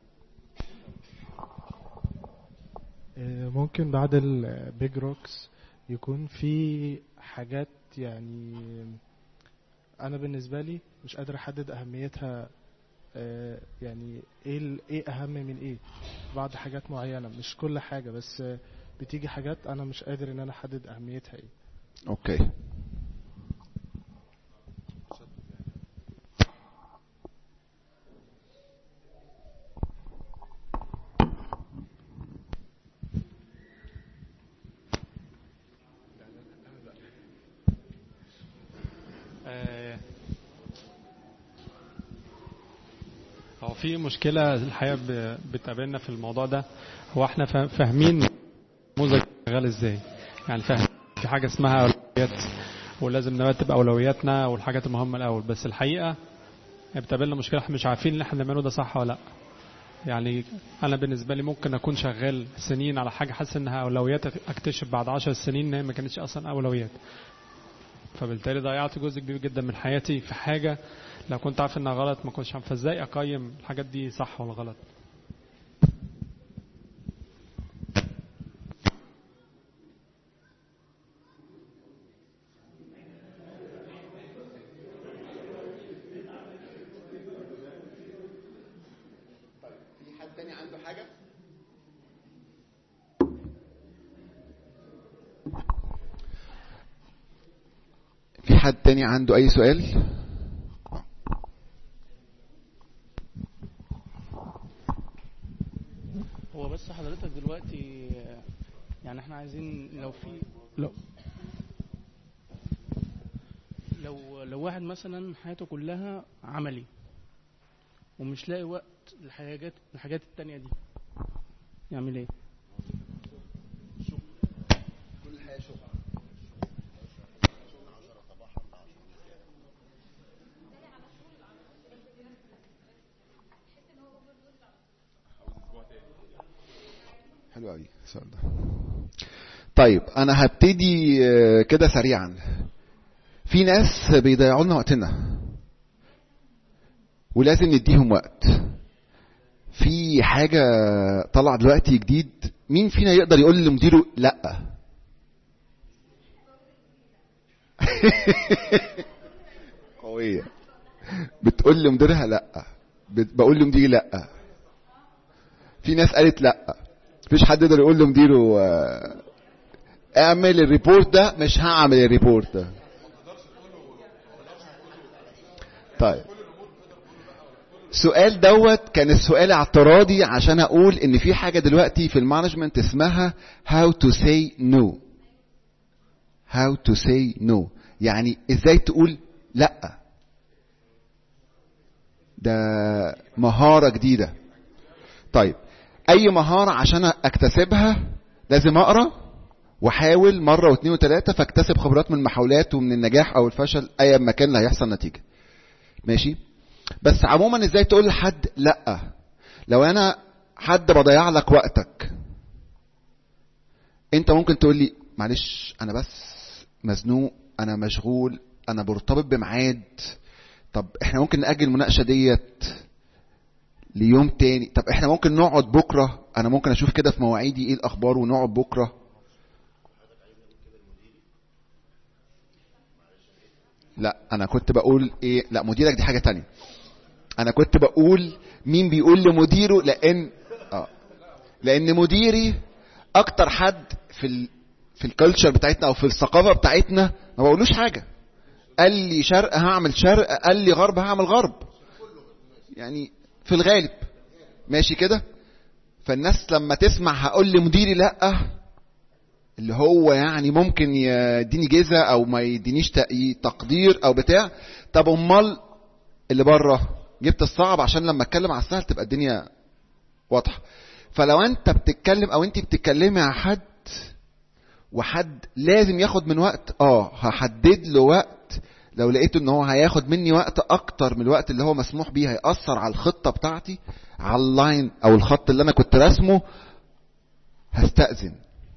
Speaker 6: ممكن بعد البيج روكس يكون في حاجات يعني انا بالنسبه لي مش قادر احدد اهميتها يعني ايه ايه اهم من ايه بعض حاجات معينه مش كل حاجه بس بتيجي حاجات انا مش قادر ان انا احدد اهميتها ايه
Speaker 1: اوكي
Speaker 7: هو في مشكلة الحقيقة بتقابلنا في الموضوع ده هو احنا فاهمين نموذج شغال ازاي يعني فاهم في حاجة اسمها أولويات ولازم نرتب أولوياتنا والحاجات المهمة الأول بس الحقيقة بتقابلنا مشكلة احنا مش عارفين اللي احنا بنعمله ده صح ولا لا يعني أنا بالنسبة لي ممكن أكون شغال سنين على حاجة حاسس إنها أولويات أكتشف بعد عشر سنين إن هي ما كانتش أصلا أولويات فبالتالي ضيعت جزء كبير جدا من حياتي في حاجة لو كنت عارف انها غلط ما كنتش عارف فازاي اقيم الحاجات دي صح ولا غلط
Speaker 1: في حد تاني عنده حاجة؟ في حد تاني عنده أي سؤال؟
Speaker 8: هو بس حضرتك دلوقتي آه، يعني احنا عايزين لو في لو لو لو واحد مثلا حياته كلها عملي ومش لاقي وقت للحاجات الحاجات التانية دي يعمل ايه؟
Speaker 1: حلو قوي السؤال ده طيب انا هبتدي آه، كده سريعا في ناس بيضيعوا لنا وقتنا ولازم نديهم وقت في حاجة طلع دلوقتي جديد مين فينا يقدر يقول لمديره لا قوية بتقول لمديرها لا بت- بقول لمديري لا في ناس قالت لا مفيش حد يقدر يقول لمديره آه، اعمل الريبورت ده مش هعمل الريبورت ده طيب سؤال دوت كان السؤال اعتراضي عشان اقول ان في حاجه دلوقتي في المانجمنت اسمها how to say no how to say no يعني ازاي تقول لا ده مهاره جديده طيب اي مهاره عشان اكتسبها لازم اقرا واحاول مره واثنين وثلاثه فاكتسب خبرات من المحاولات ومن النجاح او الفشل ايا ما كان اللي هيحصل نتيجه ماشي بس عموما ازاي تقول لحد لا لو انا حد بضيع لك وقتك انت ممكن تقول لي معلش انا بس مزنوق انا مشغول انا مرتبط بميعاد طب احنا ممكن نأجل المناقشة ديت ليوم تاني طب احنا ممكن نقعد بكرة انا ممكن اشوف كده في مواعيدي ايه الاخبار ونقعد بكرة لا انا كنت بقول ايه لا مديرك دي حاجة تانية انا كنت بقول مين بيقول لمديره لان اه لان مديري اكتر حد في ال... في الكالتشر بتاعتنا او في الثقافه بتاعتنا ما بقولوش حاجه قال لي شرق هعمل شرق قال لي غرب هعمل غرب يعني في الغالب ماشي كده فالناس لما تسمع هقول لمديري لا اللي هو يعني ممكن يديني جزء او ما يدينيش تق- تقدير او بتاع طب امال اللي بره جبت الصعب عشان لما اتكلم على السهل تبقى الدنيا واضحه فلو انت بتتكلم او انت بتتكلمي مع حد وحد لازم ياخد من وقت اه هحدد له وقت لو لقيت ان هو هياخد مني وقت اكتر من الوقت اللي هو مسموح بيه هيأثر على الخطة بتاعتي على اللاين او الخط اللي انا كنت راسمه هستأذن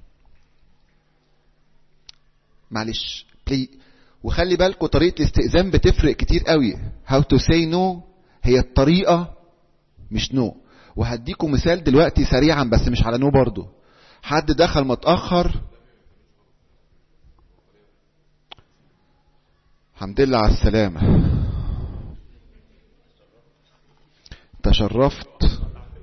Speaker 1: معلش بلي وخلي بالكوا طريقة الاستئذان بتفرق كتير قوي how to say no هي الطريقة مش no وهديكم مثال دلوقتي سريعا بس مش على نو برضو حد دخل متأخر الحمد لله على السلامة تشرفت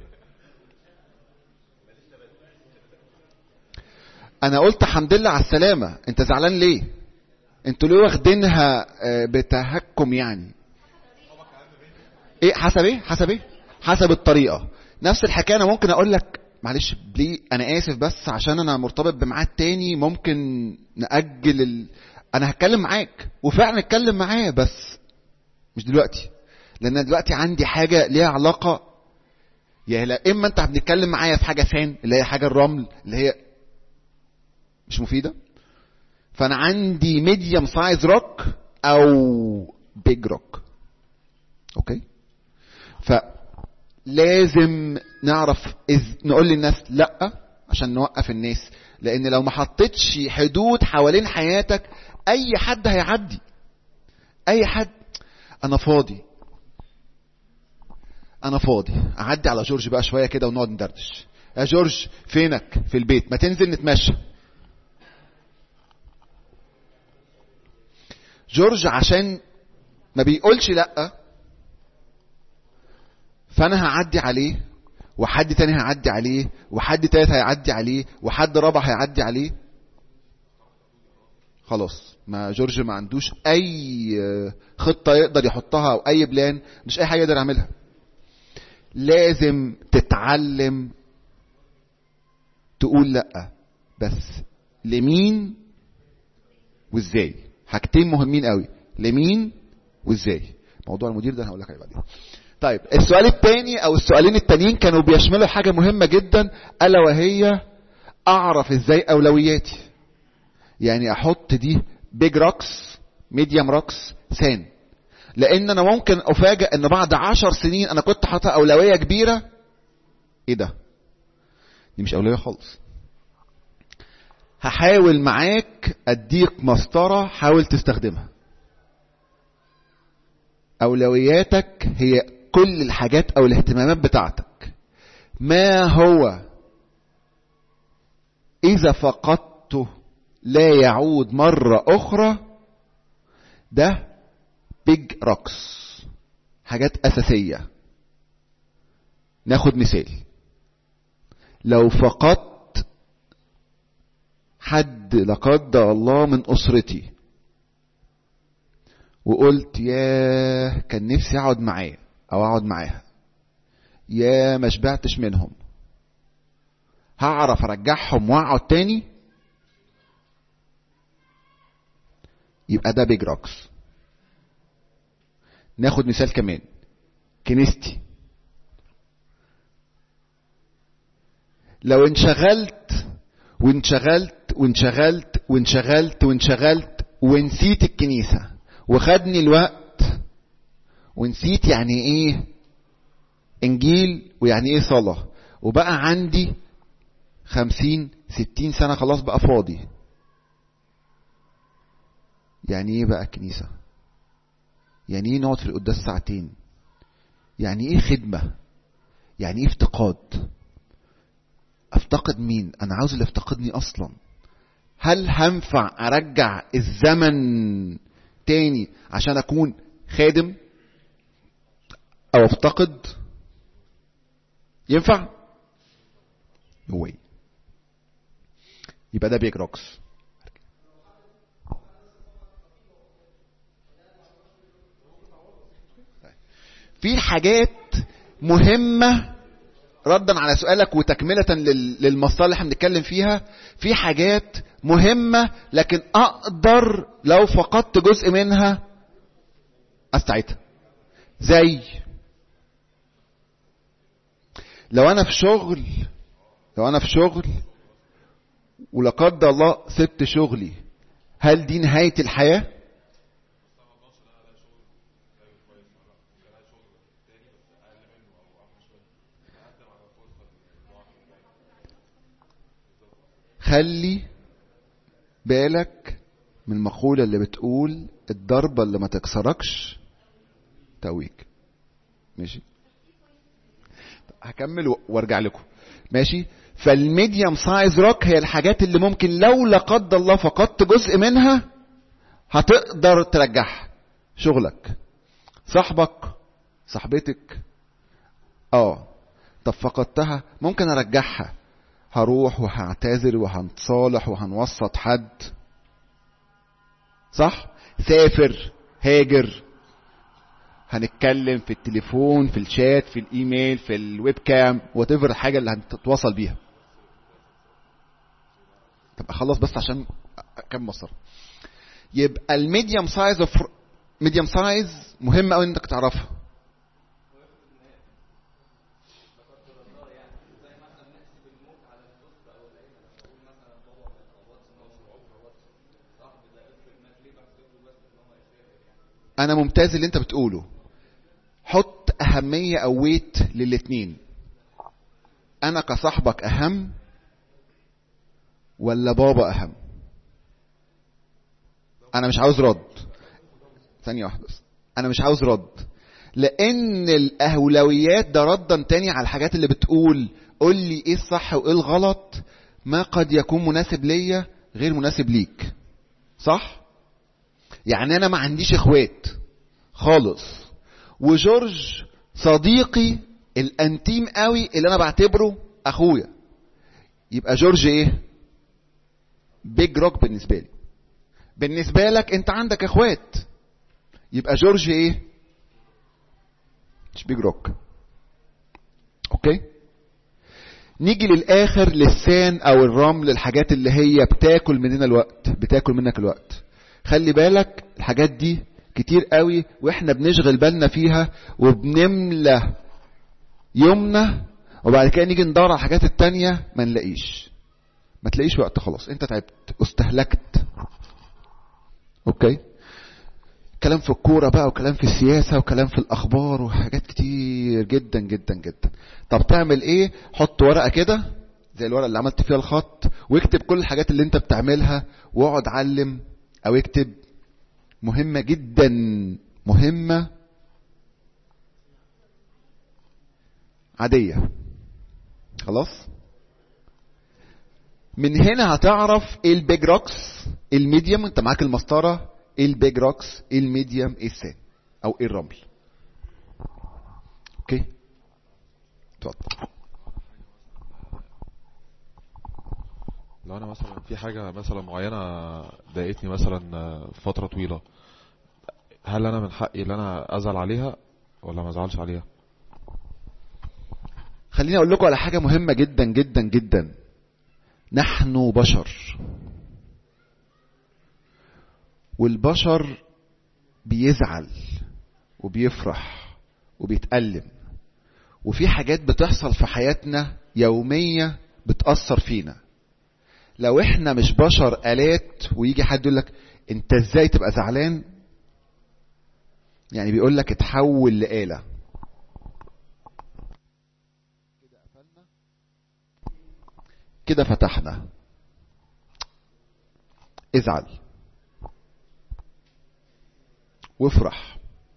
Speaker 1: انا قلت الحمد لله على السلامة انت زعلان ليه انتوا ليه واخدينها آه، بتهكم يعني ايه حسب ايه حسب ايه حسب الطريقة نفس الحكاية انا ممكن اقول لك معلش بلي انا اسف بس عشان انا مرتبط بميعاد تاني ممكن نأجل ال... انا هتكلم معاك وفعلا اتكلم معاه بس مش دلوقتي لان أنا دلوقتي عندي حاجة ليها علاقة يا لا اما انت بنتكلم معايا في حاجة فان اللي هي حاجة الرمل اللي هي مش مفيدة فانا عندي ميديوم سايز روك او بيج روك اوكي فلازم نعرف إز نقول للناس لا عشان نوقف الناس لان لو ما حطيتش حدود حوالين حياتك اي حد هيعدي اي حد انا فاضي انا فاضي اعدي على جورج بقى شويه كده ونقعد ندردش يا جورج فينك في البيت ما تنزل نتمشى جورج عشان ما بيقولش لا فانا هعدي عليه وحد تاني هيعدي عليه وحد تالت هيعدي عليه وحد رابع هيعدي عليه خلاص ما جورج ما عندوش اي خطة يقدر يحطها او اي بلان مش اي حاجة يقدر يعملها لازم تتعلم تقول لا بس لمين وازاي حاجتين مهمين قوي لمين وازاي موضوع المدير ده انا هقول لك عليه بعدين طيب السؤال الثاني او السؤالين التانيين كانوا بيشملوا حاجة مهمة جدا الا وهي اعرف ازاي اولوياتي يعني احط دي بيج روكس ميديوم روكس سان لان انا ممكن افاجئ ان بعد عشر سنين انا كنت حاطط اولوية كبيرة ايه ده دي مش اولوية خالص هحاول معاك اديك مسطرة حاول تستخدمها اولوياتك هي كل الحاجات او الاهتمامات بتاعتك ما هو اذا فقدته لا يعود مرة اخرى ده بيج روكس حاجات اساسية ناخد مثال لو فقدت حد لا قدر الله من اسرتي وقلت يا كان نفسي اقعد معاه او اقعد معاها يا ما شبعتش منهم هعرف ارجعهم واقعد تاني يبقى ده بيج روكس ناخد مثال كمان كنيستي لو انشغلت وانشغلت وانشغلت وانشغلت وانشغلت ونسيت الكنيسة وخدني الوقت ونسيت يعني ايه انجيل ويعني ايه صلاة وبقى عندي خمسين ستين سنة خلاص بقى فاضي يعني ايه بقى كنيسة يعني ايه نقعد في القداس ساعتين يعني ايه خدمة يعني ايه افتقاد افتقد مين انا عاوز اللي يفتقدني اصلا هل هنفع ارجع الزمن تاني عشان اكون خادم او افتقد ينفع نوي يبقى ده بيج روكس في حاجات مهمة ردا على سؤالك وتكملة للمسطرة اللي احنا بنتكلم فيها في حاجات مهمة لكن اقدر لو فقدت جزء منها استعيدها زي لو انا في شغل لو انا في شغل ولا قدر الله سبت شغلي هل دي نهاية الحياة؟ خلي بالك من المقولة اللي بتقول الضربة اللي ما تكسركش تقويك ماشي هكمل وارجع لكم ماشي فالميديوم سايز روك هي الحاجات اللي ممكن لو لا قدر الله فقدت جزء منها هتقدر ترجعها شغلك صاحبك صاحبتك اه طب فقدتها ممكن ارجعها هروح وهعتذر وهنتصالح وهنوسط حد صح سافر هاجر هنتكلم في التليفون في الشات في الايميل في الويب كام وات الحاجه اللي هنتواصل بيها طب اخلص بس عشان كم مصر يبقى الميديوم سايز اوف ميديوم سايز مهم قوي انك تعرفها انا ممتاز اللي انت بتقوله حط اهمية او ويت للاتنين انا كصاحبك اهم ولا بابا اهم انا مش عاوز رد ثانيه واحده بس انا مش عاوز رد لان الاولويات ده ردا تاني على الحاجات اللي بتقول قول لي ايه الصح وايه الغلط ما قد يكون مناسب ليا غير مناسب ليك صح يعني انا ما عنديش اخوات خالص وجورج صديقي الانتيم قوي اللي انا بعتبره اخويا يبقى جورج ايه بيج روك بالنسبه لي بالنسبه لك انت عندك اخوات يبقى جورج ايه مش بيج روك اوكي نيجي للاخر للسان او الرمل الحاجات اللي هي بتاكل مننا الوقت بتاكل منك الوقت خلي بالك الحاجات دي كتير قوي واحنا بنشغل بالنا فيها وبنملى يومنا وبعد كده نيجي ندور على الحاجات التانية ما نلاقيش ما تلاقيش وقت خلاص انت تعبت استهلكت اوكي كلام في الكورة بقى وكلام في السياسة وكلام في الأخبار وحاجات كتير جدا جدا جدا طب تعمل ايه حط ورقة كده زي الورقة اللي عملت فيها الخط واكتب كل الحاجات اللي انت بتعملها واقعد علم او اكتب مهمة جدا مهمة عادية خلاص من هنا هتعرف ايه البيج روكس ايه الميديوم انت معاك المسطرة ايه البيج روكس ايه الميديوم ايه السان او ايه الرمل اوكي اتفضل
Speaker 9: لو انا مثلا في حاجه مثلا معينه ضايقتني مثلا فتره طويله هل انا من حقي ان انا ازعل عليها ولا ما ازعلش عليها
Speaker 1: خليني اقول لكم على حاجه مهمه جدا جدا جدا نحن بشر والبشر بيزعل وبيفرح وبيتألم وفي حاجات بتحصل في حياتنا يومية بتأثر فينا لو احنا مش بشر آلات ويجي حد يقول لك انت ازاي تبقى زعلان يعني بيقول لك اتحول لآلة كده فتحنا ازعل وافرح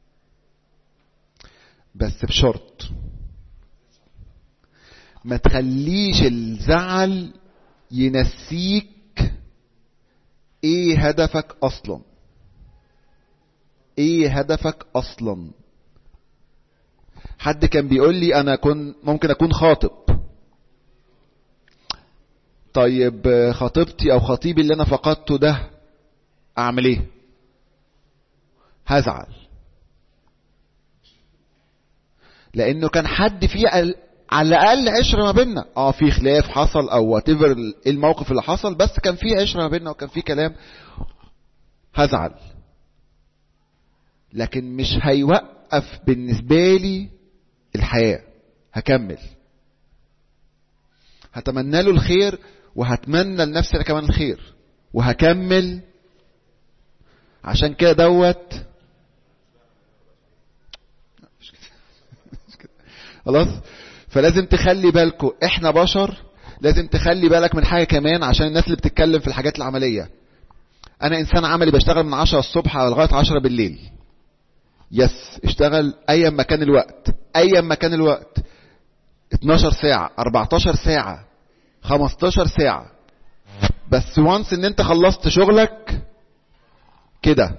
Speaker 1: بس بشرط ما تخليش الزعل ينسيك ايه هدفك اصلا ايه هدفك اصلا حد كان بيقول لي انا كن ممكن اكون خاطب طيب خطيبتي او خطيبي اللي انا فقدته ده اعمل ايه هزعل لانه كان حد فيه على الاقل عشره ما بيننا اه في خلاف حصل او وات ايه الموقف اللي حصل بس كان في عشره ما بيننا وكان في كلام هزعل لكن مش هيوقف بالنسبه لي الحياه هكمل هتمنى له الخير وهتمنى لنفسي انا كمان الخير وهكمل عشان كده دوت خلاص فلازم تخلي بالكم احنا بشر لازم تخلي بالك من حاجه كمان عشان الناس اللي بتتكلم في الحاجات العمليه انا انسان عملي بشتغل من 10 الصبح لغايه 10 بالليل يس اشتغل ايا ما كان الوقت ايا ما كان الوقت 12 ساعه 14 ساعه 15 ساعه بس وانس ان انت خلصت شغلك كده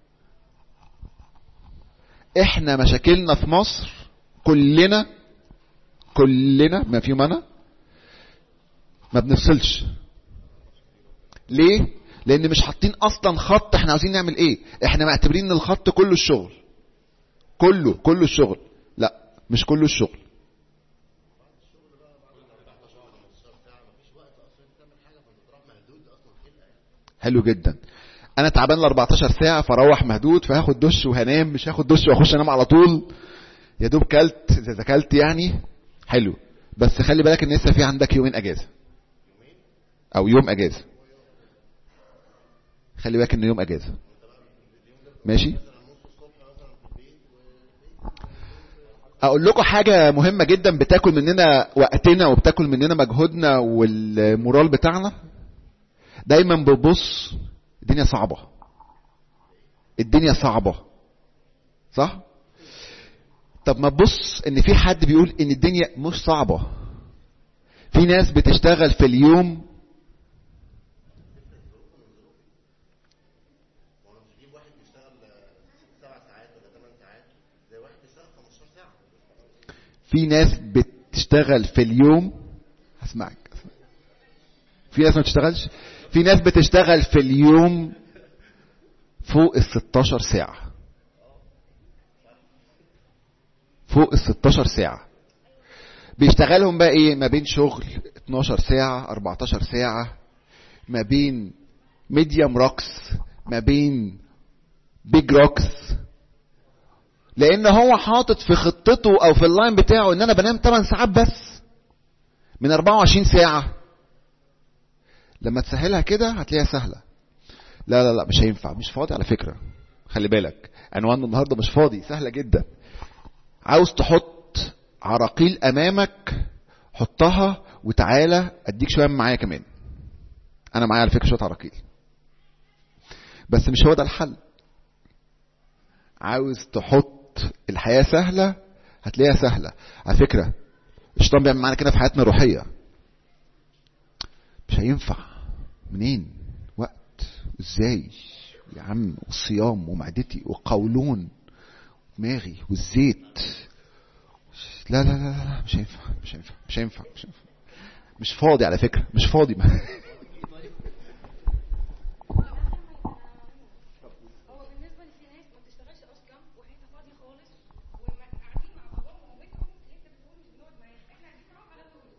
Speaker 1: احنا مشاكلنا في مصر كلنا كلنا ما فيهم انا ما بنفصلش ليه لان مش حاطين اصلا خط احنا عاوزين نعمل ايه احنا معتبرين ان الخط كله الشغل كله كله الشغل لا مش كله الشغل حلو جدا انا تعبان ل 14 ساعه فاروح مهدود فهاخد دش وهنام مش هاخد دش واخش انام على طول يا دوب كلت اذا كلت يعني حلو بس خلي بالك ان لسه في عندك يومين اجازه او يوم اجازه خلي بالك ان يوم اجازه ماشي اقول لكم حاجه مهمه جدا بتاكل مننا وقتنا وبتاكل مننا مجهودنا والمورال بتاعنا دايما ببص الدنيا صعبه الدنيا صعبة صح طب ما تبص ان في حد بيقول ان الدنيا مش صعبة في ناس بتشتغل في اليوم في ناس بتشتغل في اليوم هسمعك في ناس ما بتشتغلش في ناس بتشتغل في اليوم فوق ال 16 ساعة فوق ال 16 ساعة بيشتغلهم بقى ايه ما بين شغل 12 ساعة 14 ساعة ما بين ميديوم روكس ما بين بيج روكس لان هو حاطط في خطته او في اللاين بتاعه ان انا بنام 8 ساعات بس من 24 ساعة لما تسهلها كده هتلاقيها سهلة لا لا لا مش هينفع مش فاضي على فكرة خلي بالك عنوان النهاردة مش فاضي سهلة جدا عاوز تحط عراقيل امامك حطها وتعالى اديك شوية معايا كمان انا معايا على فكرة شوية عراقيل بس مش هو ده الحل عاوز تحط الحياة سهلة هتلاقيها سهلة على فكرة الشيطان بيعمل معانا كده في حياتنا الروحية مش هينفع منين وقت ازاي يا عم والصيام ومعدتي وقولون دماغي والزيت لا لا لا لا مش هينفع مش هينفع مش هينفع مش هينفع مش فاضي على فكرة مش فاضي ما.
Speaker 10: هو بالنسبه لفي ناس ما بتشتغلش اصلا وحياتها فاضيه خالص وقاعدين مع باباهم ومامتهم اللي انت بتقول مش بنقعد معاهم احنا قاعدين معاهم على طول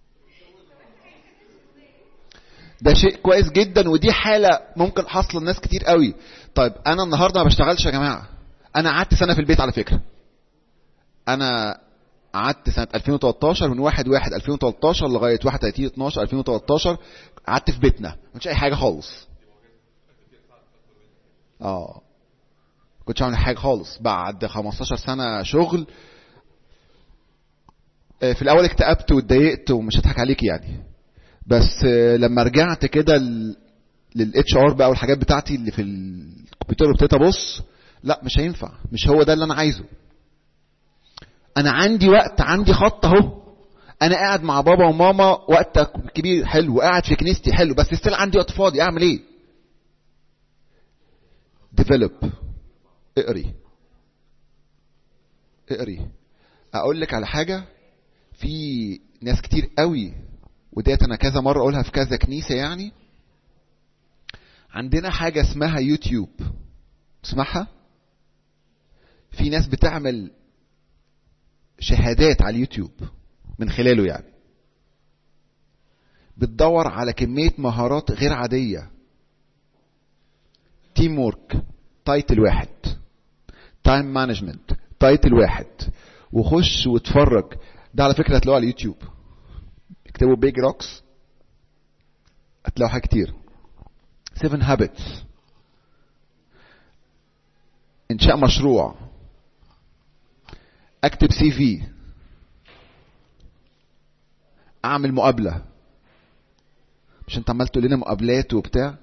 Speaker 1: ده شيء كويس جدا ودي حالة ممكن حصل لناس كتير قوي طيب انا النهاردة ما بشتغلش يا جماعة انا قعدت سنة في البيت على فكرة انا قعدت سنة 2013 من 1 1 2013 لغاية 31 12 2013 قعدت في بيتنا ما كنتش اي حاجة خالص اه كنتش عامل حاجة خالص بعد 15 سنة شغل آه، في الاول اكتئبت واتضايقت ومش هضحك عليك يعني بس آه، لما رجعت كده للاتش ار بقى والحاجات بتاعتي اللي في الكمبيوتر وابتديت ابص لا مش هينفع مش هو ده اللي انا عايزه انا عندي وقت عندي خط اهو انا قاعد مع بابا وماما وقت كبير حلو قاعد في كنيستي حلو بس ستيل عندي وقت فاضي اعمل ايه ديفلوب اقري اقري اقول لك على حاجه في ناس كتير قوي وديت انا كذا مره اقولها في كذا كنيسه يعني عندنا حاجه اسمها يوتيوب تسمعها في ناس بتعمل شهادات على اليوتيوب من خلاله يعني بتدور على كمية مهارات غير عادية تيم وورك تايتل واحد تايم مانجمنت تايتل واحد وخش واتفرج ده على فكرة هتلاقوه على اليوتيوب اكتبوا بيج روكس هتلاقوا حاجات كتير 7 هابتس انشاء مشروع اكتب سي في اعمل مقابله مش انت عمال تقول لنا مقابلات وبتاع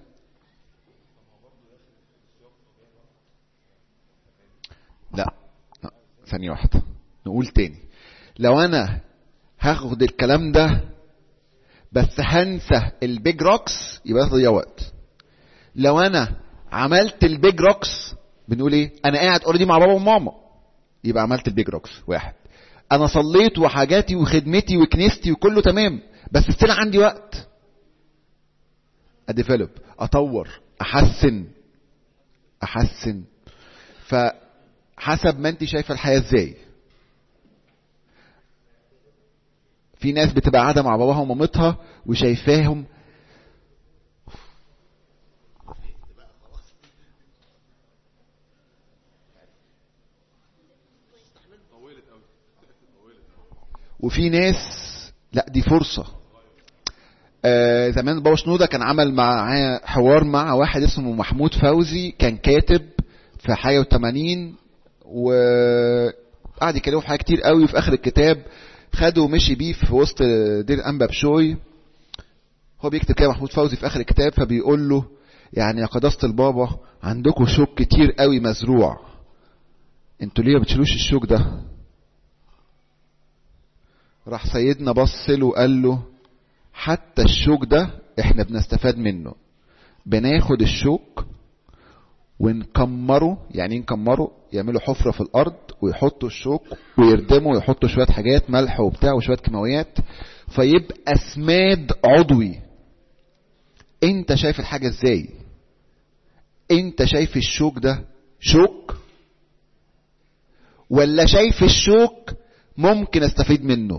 Speaker 1: لا لا ثانيه واحده نقول تاني لو انا هاخد الكلام ده بس هنسى البيج روكس يبقى تضيع وقت لو انا عملت البيج روكس بنقول ايه انا قاعد اوريدي مع بابا وماما يبقى عملت البيج روكس واحد انا صليت وحاجاتي وخدمتي وكنيستي وكله تمام بس ستيل عندي وقت اديفلوب اطور احسن احسن فحسب ما انت شايفه الحياه ازاي في ناس بتبقى قاعده مع باباها ومامتها وشايفاهم وفي ناس لا دي فرصة آه زمان بابا شنودة كان عمل معاه حوار مع واحد اسمه محمود فوزي كان كاتب في حاجة وثمانين وقعد يكلمه في حاجات كتير قوي وفي آخر الكتاب خده ومشي بيه في وسط دير أنبا بشوي هو بيكتب كده محمود فوزي في آخر الكتاب فبيقول له يعني يا قداسة البابا عندكم شوك كتير قوي مزروع انتوا ليه ما بتشيلوش الشوك ده راح سيدنا بص له وقال له حتى الشوك ده احنا بنستفاد منه بناخد الشوك ونكمره يعني نكمره يعملوا حفرة في الأرض ويحطوا الشوك ويردموا ويحطوا شوية حاجات ملح وبتاع وشوية كيماويات فيبقى سماد عضوي انت شايف الحاجة ازاي انت شايف الشوك ده شوك ولا شايف الشوك ممكن استفيد منه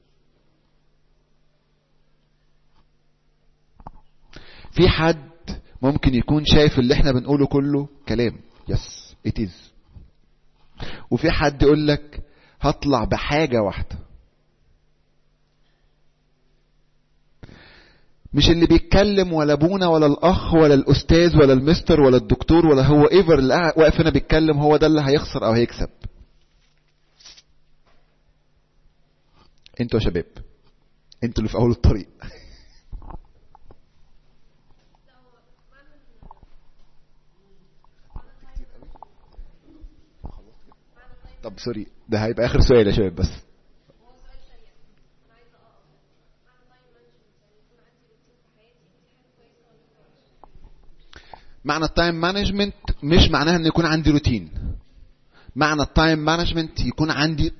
Speaker 1: في حد ممكن يكون شايف اللي احنا بنقوله كله كلام يس ات از وفي حد يقول لك هطلع بحاجة واحدة مش اللي بيتكلم ولا ابونا ولا الاخ ولا الاستاذ ولا المستر ولا الدكتور ولا هو ايفر اللي قاعد- واقف هنا بيتكلم هو ده اللي هيخسر او هيكسب انتوا يا شباب انتوا اللي في اول الطريق طب سوري ده هيبقى اخر سؤال يا شباب بس معنى التايم مانجمنت مش معناها ان يكون عندي روتين معنى التايم مانجمنت يكون عندي